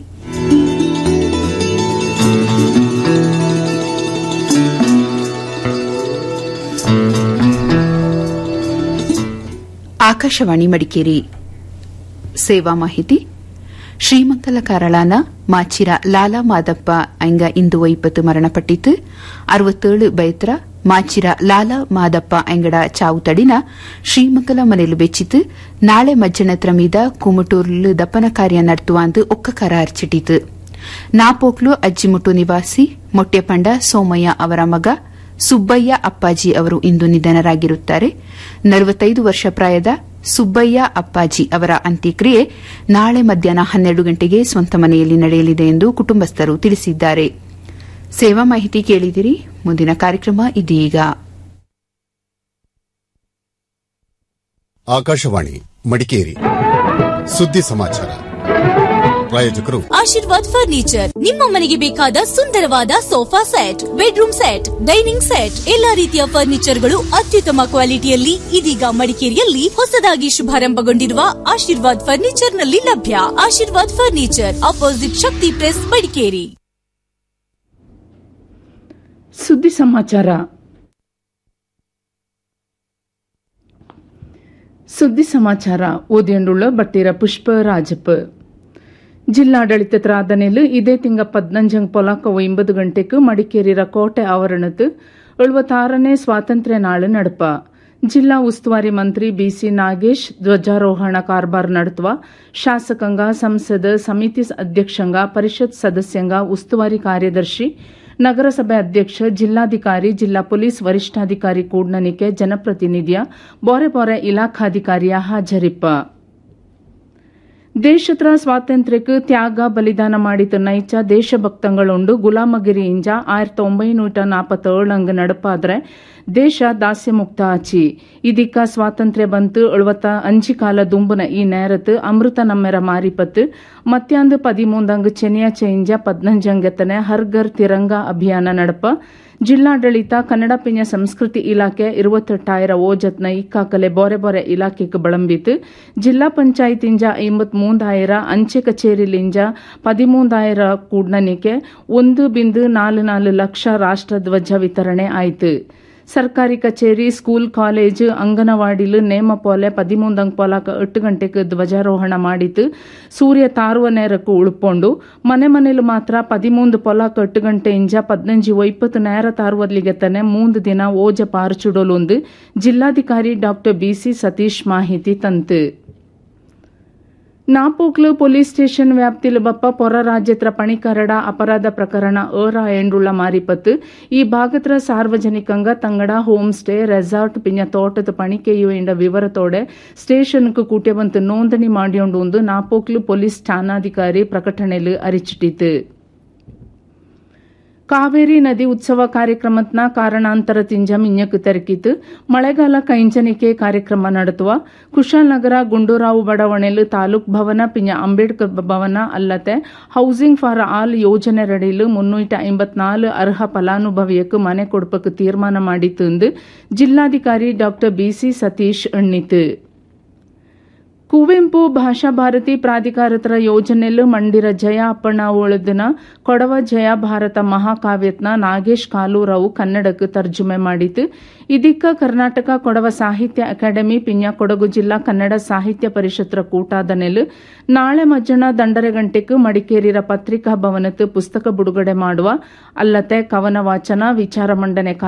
S3: ಆಕಾಶವಾಣಿ ಮಡಿಕೇರಿ ಸೇವಾ ಮಾಹಿತಿ ಶ್ರೀಮಂಗಲ ಕಾರಳಾನ ಮಾಚಿರ ಲಾಲಾ ಮಾದಪ್ಪ ಅಂಗ ಇಂದು ಒಯ್ಪತ್ತು ಮರಣಪಟ್ಟಿತು ಅರವತ್ತೇಳು ಬೈತ್ರ ಮಾಚಿರ ಲಾಲಾ ಮಾದಪ್ಪ ಅಂಗಡ ಚಾವು ತಡಿನ ಶ್ರೀಮಂಗಲ ಮನೆಲು ಬೆಚ್ಚಿತು ನಾಳೆ ಮಜ್ಜನತ್ರ ಮೀದ ಕುಮಟೂರ್ಲು ದಪ್ಪನ ಕಾರ್ಯ ನಡ್ತುವಾಂದು ಒಕ್ಕ ಕರ ಅರ್ಚಿಟಿತು ನಾಪೋಕ್ಲು ಅಜ್ಜಿಮುಟ್ಟು ನಿವಾಸಿ ಮೊಟ್ಟೆಪಂಡ ಸೋಮಯ್ಯ ಅವರ ಮಗ ಸುಬ್ಬಯ್ಯ ಅಪ್ಪಾಜಿ ಅವರು ಇಂದು ನಿಧನರಾಗಿರುತ್ತಾರೆ ನಲವತ್ತೈದು ವರ್ಷ ಪ್ರಾಯದ ಸುಬ್ಬಯ್ಯ ಅಪ್ಪಾಜಿ ಅವರ ಅಂತ್ಯಕ್ರಿಯೆ ನಾಳೆ ಮಧ್ಯಾಹ್ನ ಹನ್ನೆರಡು ಗಂಟೆಗೆ ಸ್ವಂತ ಮನೆಯಲ್ಲಿ ನಡೆಯಲಿದೆ ಎಂದು ಕುಟುಂಬಸ್ಥರು ತಿಳಿಸಿದ್ದಾರೆ ಸೇವಾ ಮಾಹಿತಿ ಕೇಳಿದಿರಿ ಮುಂದಿನ ಕಾರ್ಯಕ್ರಮ ಇದೀಗ
S12: ಆಕಾಶವಾಣಿ ಮಡಿಕೇರಿ ಸುದ್ದಿ ಸಮಾಚಾರ ಪ್ರಾಯೋಜಕರು
S11: ಆಶೀರ್ವಾದ್ ಫರ್ನಿಚರ್ ನಿಮ್ಮ ಮನೆಗೆ ಬೇಕಾದ ಸುಂದರವಾದ sofa set bedroom set dining set ಎಲ್ಲಾ ರೀತಿಯ ಫರ್ನಿಚರ್ಗಳು ಅತ್ಯುತ್ತಮ ಕ್ವಾಲಿಟಿಯಲ್ಲಿ ಇದೀಗ ಮಡಿಕೇರಿಯಲ್ಲಿ ಹೊಸದಾಗಿ ಶುಭಾರಂಭಗೊಂಡಿರುವ ಆಶೀರ್ವಾದ್ ಫರ್ನಿಚರ್ ನಲ್ಲಿ ಲಭ್ಯ Ashirvad furniture opposite Shakti press Madikeri
S13: ಸುದ್ದಿ ಸಮಾಚಾರ ಸುದ್ದಿ ಸಮಾಚಾರ ಓದಿಯಂಡುಳ್ಳ ಬಟ್ಟೀರ ಪುಷ್ಪ ರಾಜಪ್ಪ ಜಿಲ್ಲಾಡಳಿತ ತ್ರಾದನೆಲು ಇದೇ ತಿಂಗ ಪದ್ನಂಜಂಗ್ ಪೊಲಾಕ ಒಂಬತ್ತು ಗಂಟೆಗೆ ಮಡಿಕೇರಿರ ಕೋಟೆ ಆವರಣದ ಎಳುವತ್ತಾರನೇ ಸ್ವಾತಂತ್ರ್ಯ ನಾಳು ನಡಪ ಜಿಲ್ಲಾ ಉಸ್ತುವಾರಿ ಮಂತ್ರಿ ಬಿಸಿ ನಾಗೇಶ್ ಧ್ವಜಾರೋಹಣ ಕಾರ್ಬಾರ್ ನಡತ್ವ ಶಾಸಕಾಂಗ ಸಂಸದ ಸಮಿತಿ ಅಧ್ಯಕ್ಷಂಗ ಪರಿಷತ್ ಸದಸ್ಯಂಗ ಉಸ್ತುವಾರಿ ಕಾರ್ಯದರ್ಶಿ ನಗರಸಭೆ ಅಧ್ಯಕ್ಷ ಜಿಲ್ಲಾಧಿಕಾರಿ ಜಿಲ್ಲಾ ಪೊಲೀಸ್ ವರಿಷ್ಠಾಧಿಕಾರಿ ಕೂಡ್ನನಿಕೆ ಜನಪ್ರತಿನಿಧಿಯ ಬೋರೆ ಬೋರೆ ಇಲಾಖಾಧಿಕಾರಿಯ ಹಾಜರಿಪ್ಪ ದೇಶತ್ರ ಸ್ವಾತಂತ್ರ್ಯಕ್ಕೆ ತ್ಯಾಗ ಬಲಿದಾನ ಮಾಡಿದ ನೈಚ ದೇಶಭಕ್ತങ്ങളുಂಡು ಗುಲಾಮಗಿರಿ ಇಂಜ ಆயிரத்தி ಒಂಬೈನೂರ ನಾಪತ್ತೇಳಂಗ್ ನಡಪಾದ್ರೆ ದೇಶ ದಾಸ್ಯ ಮುಕ್ತ ಆಚಿ ಇದೀಕ ಸ್ವಾತಂತ್ರ್ಯ ಬಂತು ಎಳುವತ್ತ ಅಂಜಿ ಕಾಲ ದುಂಬುನ ಈ ನೇರತ್ತು ಅಮೃತ ನಮ್ಮೆರ ಮಾರಿಪತ್ತು ಮತ್ಯಾಂದು ಪದಿಮೂಂದಂಗ್ ಚೆನಿಯ ಚೇಂಜ ಪದ್ನಂಜಂಗೆತ್ತನೆ ಹರ್ ಘರ್ ತಿರಂಗ ಅಭಿಯಾನ ನಡಪ ಜಿಲ್ಲಾಡಳಿತ ಕನ್ನಡ ಪಿಂಜ ಸಂಸ್ಕೃತಿ ಇಲಾಖೆ ഇരുപത്തെട്ടായിരം ಓಜತ್ನ ಇಕ್ಕಾಕಲೆ ಬೋರೆ ಬೋರೆ ಇಲಾಖೆಗೆ ಬಳಂಬಿತು ಜಿಲ್ಲಾ ಪಂಚಾಯತ್ ಇಂಜ ಐಂಬತ್ ಮೂಂದಾಯಿರ ಅಂಚೆ ಕಚೇರಿಲಿಂಜ ಪದಿಮೂಂದಾಯಿರ ಕೂಡ್ನನಿಕೆ ಒಂದು ಬಿಂದು ನಾಲು ನಾಲು ಲಕ್ಷ ರಾಷ್ಟ್ರಧ್ವಜ ವಿತರಣೆ ಆಯಿತು ಸರ್ಕಾರಿ ಕಚೇರಿ ಸ್ಕೂಲ್ ಕಾಲೇಜು ಅಂಗನವಾಡಿಲು ನೇಮ ಪೋಲೆ ಪದಿಮೂಂದಂಗ್ ಪೋಲಾಕ ಎಟ್ಟು ಗಂಟೆಗೆ ಧ್ವಜಾರೋಹಣ ಮಾಡಿತು ಸೂರ್ಯ ತಾರುವ ನೇರಕ್ಕೂ ಉಳ್ಕೊಂಡು ಮನೆ ಮನೆಲು ಮಾತ್ರ ಪದಿಮೂಂದು ಪೊಲಾಕ ಎಟ್ಟು ಗಂಟೆ ಇಂಜ ಪದ್ನಂಜಿ ಒಯ್ಪತ್ತು ನೇರ ತಾರುವದ್ಲಿಗೆತ್ತನೆ ಮೂಂದು ದಿನ ಓಜ ಪಾರ್ಚುಡೊಲೊಂದು ಜಿಲ್ಲಾಧಿಕಾರಿ ಡಾಕ್ಟರ್ ಬಿಸಿ ಸತೀಶ್ ಮಾಹಿತಿ ತಂತು ನಾಪೋಕ್ಲು ಪೊಲೀಸ್ ಸ್ಟೇಷನ್ ವ್ಯಾಪ್ತಿಲು ಬಪ್ಪ ಪೊರ ರಾಜ್ಯತ್ರ ಪಣಿಕರಡ ಅಪರಾಧ ಪ್ರಕರಣ ಏರ ಎಂಡುಳ್ಳ ಮಾರಿಪತ್ತು ಈ ಭಾಗತ್ರ ಸಾರ್ವಜನಿಕಂಗ ತಂಗಡ ಹೋಮ್ ಸ್ಟೇ ರೆಸಾರ್ಟ್ ಪಿಂಜ ತೋಟದ ಪಣಿಕೆಯು ಎಂಡ ವಿವರತೋಡೆ ಸ್ಟೇಷನ್కు ಕೂಟೆ ಬಂತು ನೋಂದಣಿ ಮಾಡಿಯೊಂಡು ಒಂದು ನಾಪೋಕ್ಲು ಪೊಲೀಸ್ ಠಾಣಾಧಿಕಾರಿ ಪ್ರಕಟಣೆಲು ಅರಿಚಿಟ್ಟಿತು ಕಾವೇರಿ ನದಿ ಉತ್ಸವ ಕಾರ್ಯಕ್ರಮತ್ನ ಕಾರಣಾಂತರ ತಿಂಜ ಮಿಂಜಕ್ ತೆರಕಿತು ಮಳೆಗಾಲ ಕೈಂಚನಿಕೆ ಕಾರ್ಯಕ್ರಮ ನಡೆದುವ ಕುಶಾಲನಗರ ಗುಂಡೂರಾವು ಬಡಾವಣೆಲು ತಾಲೂಕ್ ಭವನ ಪಿಂಜ ಅಂಬೇಡ್ಕರ್ ಭವನ ಅಲ್ಲದೆ ಹೌಸಿಂಗ್ ಫಾರ್ ಆಲ್ ಯೋಜನೆ ರಡಿಲು ಮುನ್ನೂಟ ಐಂಬತ್ನಾಲು ಅರ್ಹ ಫಲಾನುಭವಿಯಕ್ಕೆ ಮನೆ ಕೊಡ್ಪಕ್ಕೆ ತೀರ್ಮಾನ ಮಾಡಿತು ಎಂದು ಜಿಲ್ಲಾಧಿಕಾರಿ ಡಾಕ್ಟರ್ ಬಿಸಿ ಸತೀಶ್ ಎಣ್ಣಿತು ಕುವೆಂಪು ಭಾಷಾ ಭಾರತಿ ಪ್ರಾಧಿಕಾರತರ ಯೋಜನೆಲು ಮಂಡಿರ ಜಯ ಅಪ್ಪಣ್ಣ ಒಳದಿನ ಕೊಡವ ಜಯ ಭಾರತ ಮಹಾಕಾವ್ಯತ್ನ ನಾಗೇಶ್ ಕಾಲೂರಾವು ಕನ್ನಡಕ್ಕೆ ತರ್ಜುಮೆ ಮಾಡಿತು ಇದಕ್ಕ ಕರ್ನಾಟಕ ಕೊಡವ ಸಾಹಿತ್ಯ ಅಕಾಡೆಮಿ ಪಿಂಜ ಕೊಡಗು ಜಿಲ್ಲಾ ಕನ್ನಡ ಸಾಹಿತ್ಯ ಪರಿಷತ್ತರ ಕೂಟಾದ ನೆಲು ನಾಳೆ ಮಜ್ಜನ ದಂಡರೆ ಗಂಟೆಗೆ ಮಡಿಕೇರಿರ ಪತ್ರಿಕಾ ಭವನತ್ತು ಪುಸ್ತಕ ಬಿಡುಗಡೆ ಮಾಡುವ ಅಲ್ಲದೆ ಕವನ ವಾಚನ ವಿಚಾರ ಮಂಡನೆ